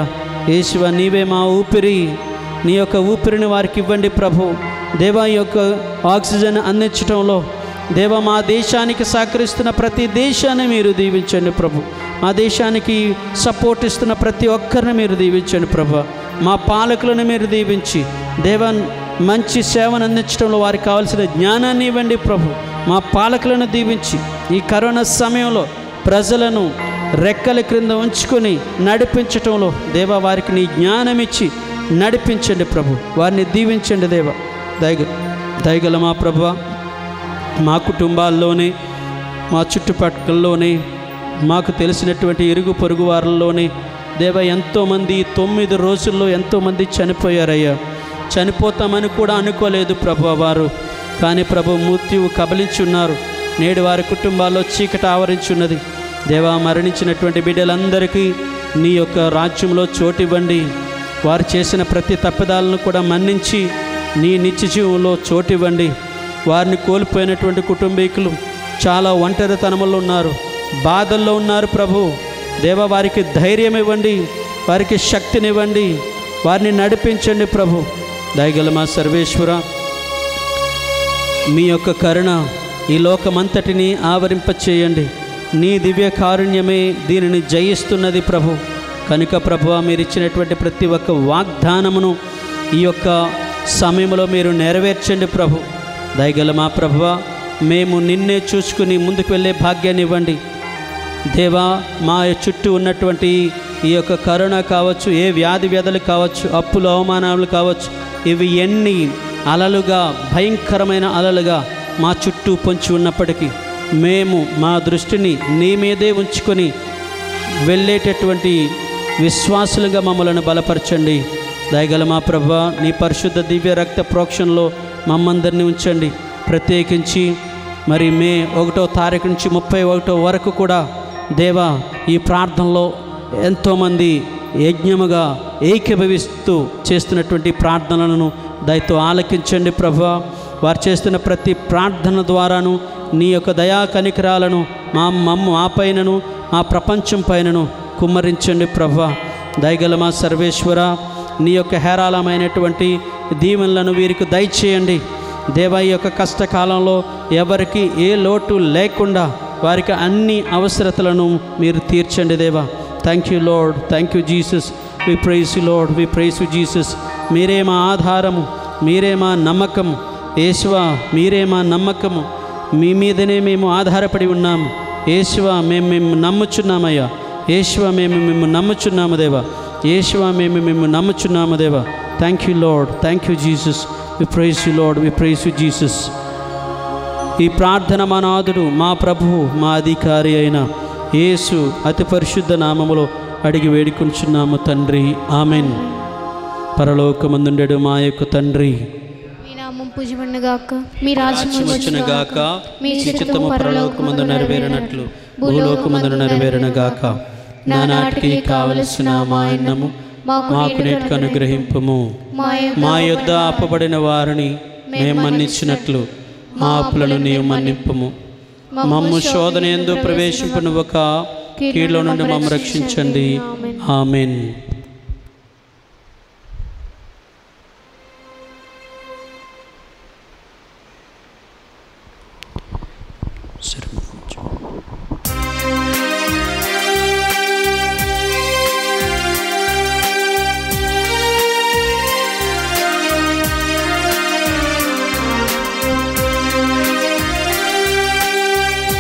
యేసువ నీవే మా ఊపిరి నీ యొక్క ఊపిరిని వారికి ఇవ్వండి ప్రభు దేవా ఈ యొక్క ఆక్సిజన్ అందించడంలో దేవ మా దేశానికి సహకరిస్తున్న ప్రతి దేశాన్ని మీరు దీవించండి ప్రభు మా దేశానికి సపోర్ట్ ఇస్తున్న ప్రతి ఒక్కరిని మీరు దీవించండి ప్రభు మా పాలకులను మీరు దీవించి దేవ మంచి సేవను అందించడంలో వారికి కావాల్సిన జ్ఞానాన్ని ఇవ్వండి ప్రభు మా పాలకులను దీవించి ఈ కరోనా సమయంలో ప్రజలను రెక్కల క్రింద ఉంచుకొని నడిపించటంలో దేవ వారికి నీ జ్ఞానం ఇచ్చి నడిపించండి ప్రభు వారిని దీవించండి దేవ దయగ దయగల మా ప్రభు మా కుటుంబాల్లోనే మా చుట్టుపక్కలలోనే మాకు తెలిసినటువంటి ఇరుగు పొరుగు వారిలోనే దేవ ఎంతోమంది ఈ తొమ్మిది రోజుల్లో ఎంతోమంది చనిపోయారయ్యా చనిపోతామని కూడా అనుకోలేదు ప్రభు వారు కానీ ప్రభు మృత్యువు కబలించి ఉన్నారు నేడు వారి కుటుంబాల్లో చీకటి ఆవరించున్నది దేవా మరణించినటువంటి బిడ్డలందరికీ నీ యొక్క రాజ్యంలో చోటివ్వండి వారు చేసిన ప్రతి తప్పిదాలను కూడా మన్నించి నీ నిత్య జీవంలో చోటివ్వండి వారిని కోల్పోయినటువంటి కుటుంబీకులు చాలా ఒంటరితనములో ఉన్నారు బాధల్లో ఉన్నారు ప్రభు దేవ వారికి ధైర్యం ఇవ్వండి వారికి శక్తినివ్వండి వారిని నడిపించండి ప్రభు దయగల మా సర్వేశ్వర మీ యొక్క కరుణ ఈ లోకమంతటిని ఆవరింపచేయండి నీ దివ్య కారుణ్యమే దీనిని జయిస్తున్నది ప్రభు కనుక ప్రభు మీరు ఇచ్చినటువంటి ప్రతి ఒక్క వాగ్దానమును ఈ యొక్క సమయంలో మీరు నెరవేర్చండి ప్రభు దయగల మా ప్రభువ మేము నిన్నే చూసుకుని ముందుకు వెళ్ళే భాగ్యాన్ని ఇవ్వండి దేవా మా చుట్టూ ఉన్నటువంటి ఈ యొక్క కరోనా కావచ్చు ఏ వ్యాధి వ్యాధులు కావచ్చు అప్పులు అవమానాలు కావచ్చు ఇవి ఎన్ని అలలుగా భయంకరమైన అలలుగా మా చుట్టూ పొంచి ఉన్నప్పటికీ మేము మా దృష్టిని నీ మీదే ఉంచుకొని వెళ్ళేటటువంటి విశ్వాసులుగా మమ్మల్ని బలపరచండి దయగల మా ప్రభ నీ పరిశుద్ధ దివ్య రక్త ప్రోక్షణలో మమ్మందరినీ ఉంచండి ప్రత్యేకించి మరి మే ఒకటో తారీఖు నుంచి ముప్పై ఒకటో వరకు కూడా దేవా ఈ ప్రార్థనలో ఎంతోమంది యజ్ఞముగా ఏకీభవిస్తూ చేస్తున్నటువంటి ప్రార్థనలను దయతో ఆలకించండి ప్రభా వారు చేస్తున్న ప్రతి ప్రార్థన ద్వారాను నీ యొక్క దయా కనికరాలను మా మమ్మ మా పైనను మా ప్రపంచం పైనను కుమ్మరించండి ప్రభా దయగల మా సర్వేశ్వర నీ యొక్క హేరాళమైనటువంటి దీవెనలను వీరికి దయచేయండి దేవా ఈ యొక్క కష్టకాలంలో ఎవరికి ఏ లోటు లేకుండా వారికి అన్ని అవసరతలను మీరు తీర్చండి దేవా thank you lord thank you Jesus we praise you lord we praise you Jesus మీరే మా ఆధారము మీరే మా నమ్మకము యేసువా మీరే మా నమ్మకము మీ మీదనే మేము ఆధారపడి ఉన్నాము యేసువా మేము మేము నమ్ముచున్నామయ్యా యేసువా మేము మేము నమ్ముచున్నాము దేవా యేసువా మేము మేము నమ్ముచున్నాము దేవా thank you lord thank you Jesus we praise you lord we praise you Jesus ఈ ప్రార్థన మా నాథుడు మా ప్రభువు మా అధికారి అయిన యేసు అతి పరిశుద్ధ నామములో అడిగి వేడుకుంటున్నాము తండ్రి ఆమెన్ పరలోకమందుండెడు మా యొక్క తండ్రి మీ నామం పూజమన్నగాక మీ రాజ్యం వచ్చిన గాక మీ చిత్తము పరలోకమందు నెరవేరినట్లు భూలోకమందు నెరవేరిన గాక నానాటికి కావలసిన మా అన్నము మాకు నేటికి అనుగ్రహింపము మా మా యొద్ద అప్పబడిన వారిని మేము మన్నించినట్లు మా అప్పులను నీవు మన్నింపము మమ్ము శోధన ఎందు ప్రవేశింపనివ్వక కీడులో నుండి మమ్మ రక్షించండి ఆమెన్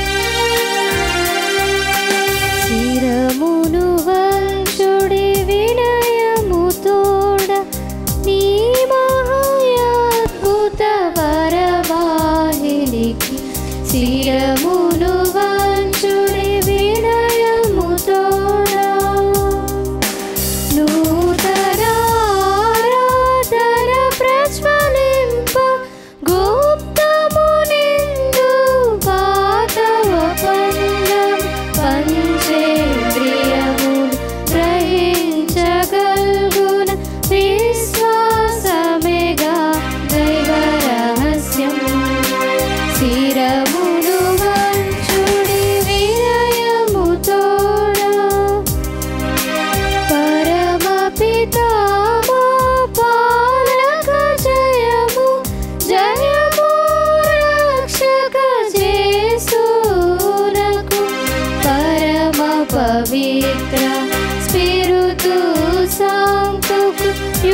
చిరమును వంచుడి విల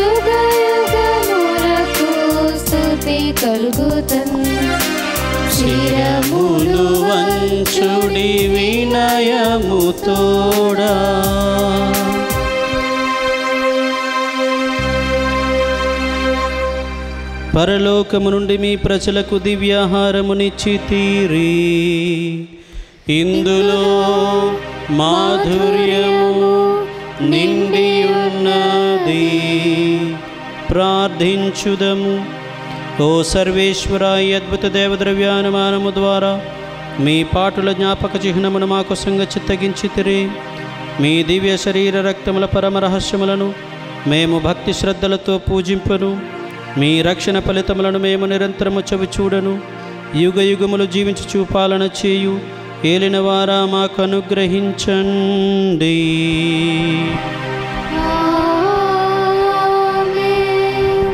యుగ యుగములకు స్తుతి కలుగుతన్ శిరములు వంచుడి వినయము తోడా పరలోకము నుండి మీ ప్రజలకు దివ్యాహారమునిచ్చి తీరి ఇందులో మాధుర్యము నిండి ఉన్నది ప్రార్థించుదము ఓ సర్వేశ్వర ఈ అద్భుత దేవద్రవ్యానుమానము ద్వారా మీ పాటుల జ్ఞాపక చిహ్నమును మాకు సంగ చిత్తగించితిరి మీ దివ్య శరీర రక్తముల పరమ రహస్యములను మేము భక్తి శ్రద్ధలతో పూజింపను మీ రక్షణ ఫలితములను మేము నిరంతరము చవి చూడను యుగ యుగములు జీవించి చూపాలన చేయు ఏలిన వారా మాకు అనుగ్రహించండి ఆమేన్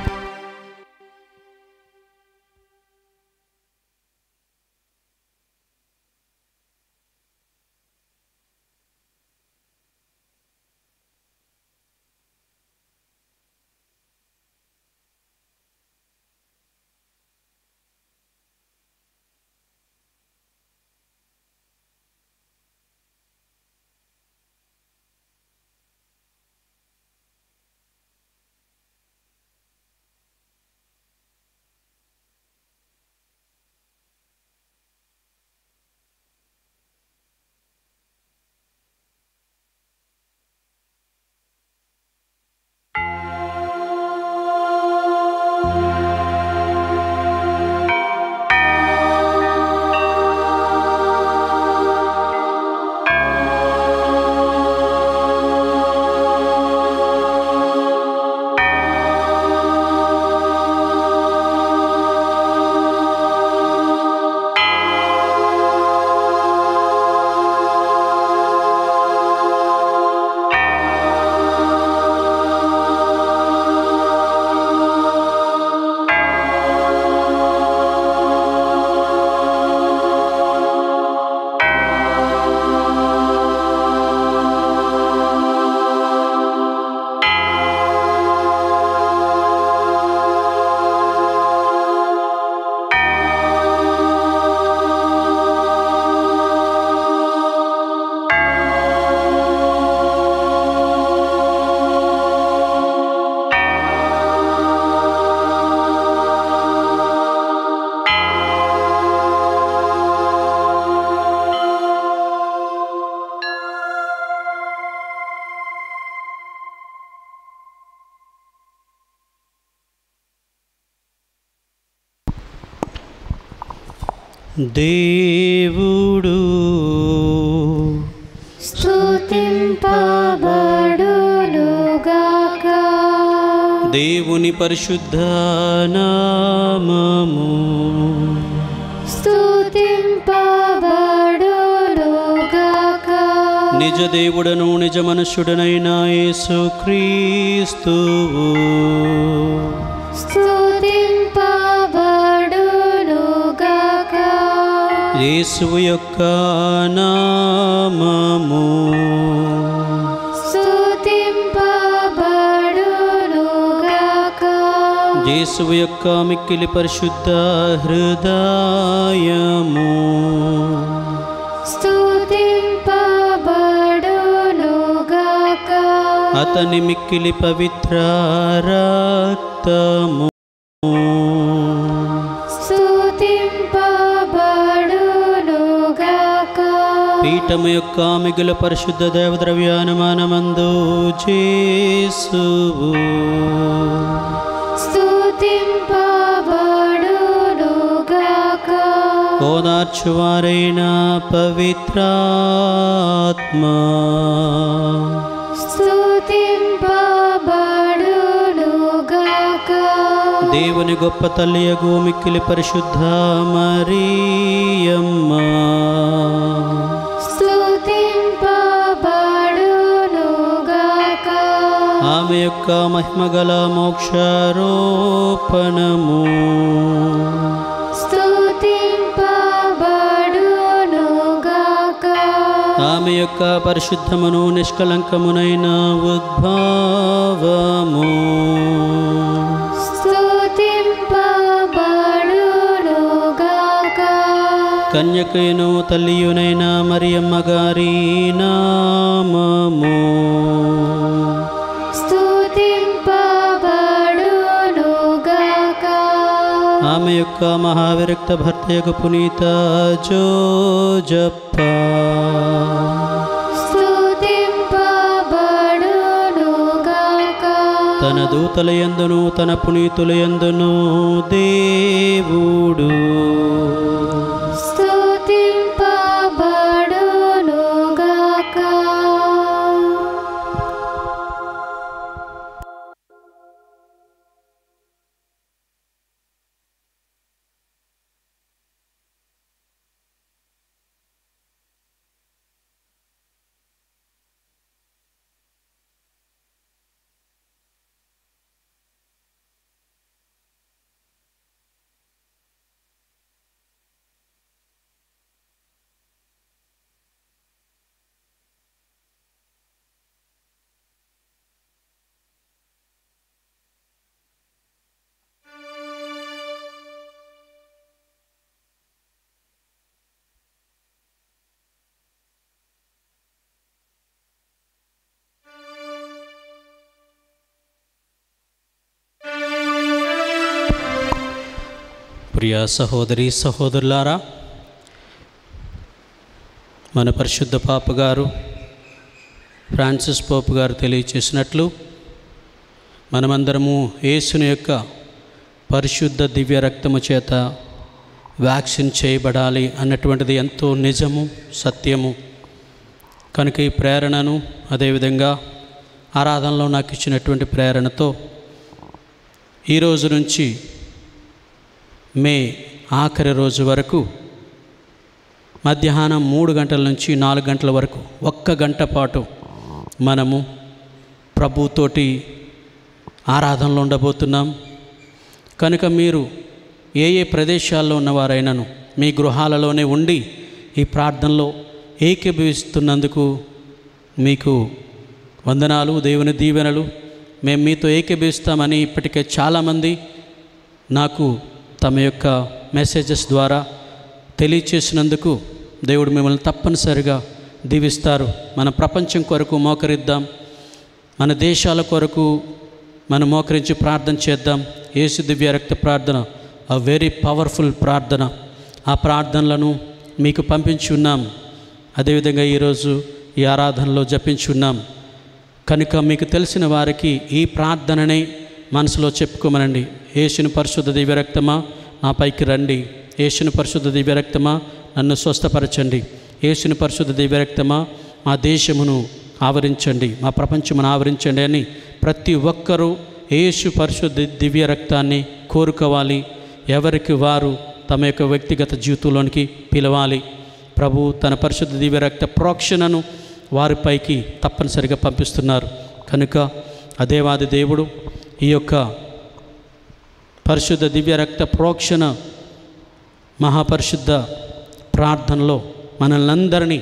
దేవుడు స్తుతింపబడునుగాక దేవుని పరిశుద్ధ నామము స్తుతింపబడునుగాక నిజ దేవుడను నిజ మనుష్యుడనైన యేసుక్రీస్తువు స్తుతింపబడునుగాక యేసువు యొక్క నామము స్తుతింపబడునుగాక యేసువు యొక్క మిక్కిలి పరిశుద్ధ హృదయము స్తుతింపబడునుగాక అతని మిక్కిలి పవిత్ర రక్తము స్తుతింపబడునుగాక పీఠము యొక్క మిగుల పరిశుద్ధ దేవద్రవ్యానుమానమందు చేసువు స్తుతింపబడునుగాక ఓదార్చువారైన పవిత్రాత్మ స్తుతింపబడునుగాక దేవుని గొప్ప తల్లియగు మిక్కిలి పరిశుద్ధ మరియమ్మ స్తుతింపబడునుగాక ఆమె యొక్క మహిమగల మోక్షారోపణము స్తుతింపబడునుగాక ఆమె యొక్క పరిశుద్ధమును నిష్కలంకమునైన ఉద్భావము స్తుతింపబడునుగాక కన్యకైను తల్లియునైన మరియమ్మ గారి నామము స్తుతింపబడునుగాక ఆమె యొక్క మహావిరక్త భర్త యొక్క పునీత జోజప్ప స్తుతింపబడునుగాక తన దూతల యందును తన పునీతుల యందును దేవుడు స్తుతింపబడునుగాక ప్రియ సహోదరి సహోదరులారా మన పరిశుద్ధ పాప గారు ఫ్రాన్సిస్ పోపు గారు తెలియచేసినట్లు మనమందరము యేసుని యొక్క పరిశుద్ధ దివ్య రక్తము చేత వ్యాక్సిన్ చేయబడాలి అన్నటువంటిది ఎంతో నిజము సత్యము కనుక ఈ ప్రేరణను అదేవిధంగా ఆరాధనలో నాకు ఇచ్చినటువంటి ప్రేరణతో ఈ రోజు నుంచి మే ఆఖరి రోజు వరకు మధ్యాహ్నం మూడు గంటల నుంచి నాలుగు గంటల వరకు ఒక్క గంట పాటు మనము ప్రభుతోటి ఆరాధనలో ఉండబోతున్నాం కనుక మీరు ఏ ఏ ప్రదేశాల్లో ఉన్నవారైనను మీ గృహాలలోనే ఉండి ఈ ప్రార్థనలో ఏకీభవిస్తున్నందుకు మీకు వందనాలు దేవుని దీవెనలు మేము మీతో ఏకీభవిస్తామని ఇప్పటికే చాలామంది నాకు తమ యొక్క మెసేజెస్ ద్వారా తెలియచేసినందుకు దేవుడు మిమ్మల్ని తప్పనిసరిగా దీవిస్తారు మన ప్రపంచం కొరకు మోకరిద్దాం మన దేశాల కొరకు మనం మోకరించి ప్రార్థన చేద్దాం యేసు దివ్య రక్త ప్రార్థన ఆ వెరీ పవర్ఫుల్ ప్రార్థన ఆ ప్రార్థనలను మీకు పంపించి ఉన్నాం అదేవిధంగా ఈరోజు ఈ ఆరాధనలో జపించి ఉన్నాం కనుక మీకు తెలిసిన వారికి ఈ ప్రార్థనని మనసులో చెప్పుకోమనండి యేసుని పరిశుద్ధ దివ్యరక్తమా నా పైకి రండి యేసుని పరిశుద్ధ దివ్యరక్తమా నన్ను స్వస్థపరచండి యేసుని పరిశుద్ధ దివ్యరక్తమా మా దేశమును ఆవరించండి మా ప్రపంచమును ఆవరించండి అని ప్రతి ఒక్కరూ యేసు పరిశుద్ధ దివ్య రక్తాన్ని కోరుకోవాలి ఎవరికి వారు తమ యొక్క వ్యక్తిగత జీవితంలోనికి పిలవాలి ప్రభు తన పరిశుద్ధ దివ్య రక్త ప్రోక్షణను వారిపైకి తప్పనిసరిగా పంపిస్తున్నారు కనుక అదేవాది దేవుడు ఈ యొక్క పరిశుద్ధ దివ్య రక్త ప్రోక్షణ మహాపరిశుద్ధ ప్రార్థనలో మనల్నందరినీ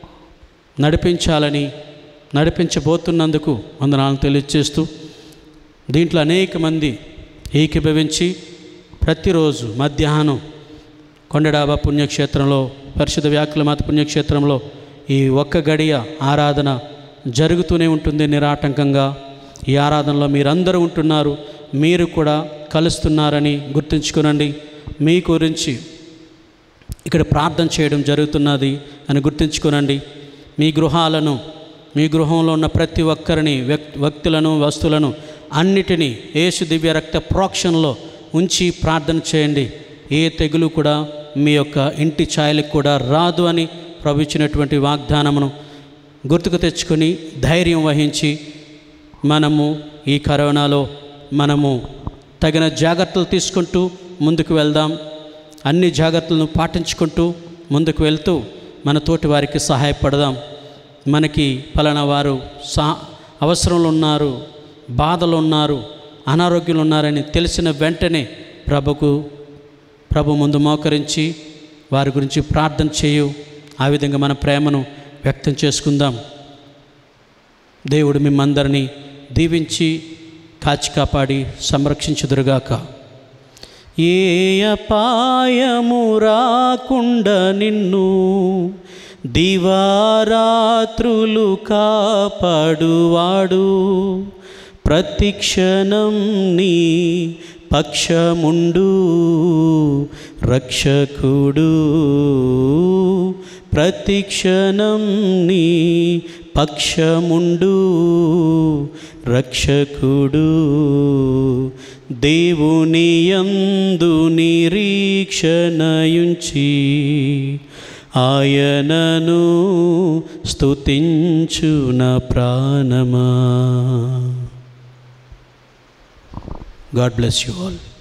నడిపించాలని నడిపించబోతున్నందుకు వందనాలను తెలియజేస్తూ దీంట్లో అనేక మంది ఏకీభవించి ప్రతిరోజు మధ్యాహ్నం కొండడాబా పుణ్యక్షేత్రంలో పరిశుద్ధ వ్యాకులమాత పుణ్యక్షేత్రంలో ఈ ఒక్క గడియ ఆరాధన జరుగుతూనే ఉంటుంది నిరాటంకంగా ఈ ఆరాధనలో మీరందరూ ఉంటున్నారు మీరు కూడా కలుస్తున్నారని గుర్తుంచుకునండి మీ గురించి ఇక్కడ ప్రార్థన చేయడం జరుగుతున్నది అని గుర్తుంచుకోనండి మీ గృహాలను మీ గృహంలో ఉన్న ప్రతి ఒక్కరిని వ్యక్ వ్యక్తులను వస్తువులను అన్నిటినీ యేసు దివ్య రక్త ప్రోక్షణలో ఉంచి ప్రార్థన చేయండి ఏ తెగులు కూడా మీ యొక్క ఇంటి ఛాయలకు కూడా రాదు అని ప్రభు ఇచ్చినటువంటి వాగ్దానమును గుర్తుకు తెచ్చుకొని ధైర్యం వహించి మనము ఈ కరోనాలో మనము తగిన జాగ్రత్తలు తీసుకుంటూ ముందుకు వెళ్దాం అన్ని జాగ్రత్తలను పాటించుకుంటూ ముందుకు వెళ్తూ మన తోటి వారికి సహాయపడదాం మనకి పలానా వారు సా అవసరంలో ఉన్నారు బాధలు ఉన్నారు అనారోగ్యంలో ఉన్నారని తెలిసిన వెంటనే ప్రభుకు ప్రభు ముందు మోకరించి వారి గురించి ప్రార్థన చేయు ఆ విధంగా మన ప్రేమను వ్యక్తం చేసుకుందాం దేవుడు మిమ్మందరినీ దీవించి కాచి కాపాడి సంరక్షించుదురుగాక ఏ అపాయము రాకుండా నిన్ను దివారాత్రులు కాపాడువాడు ప్రతిక్షణం నీ పక్షముండు రక్షకుడు ప్రతిక్షణం నీ పక్షముండు రక్షకుడు దేవుని యందు నిరీక్షణయుంచి ఆయనను స్తుతించున ప్రాణమా గాడ్ బ్లెస్ యూ ఆల్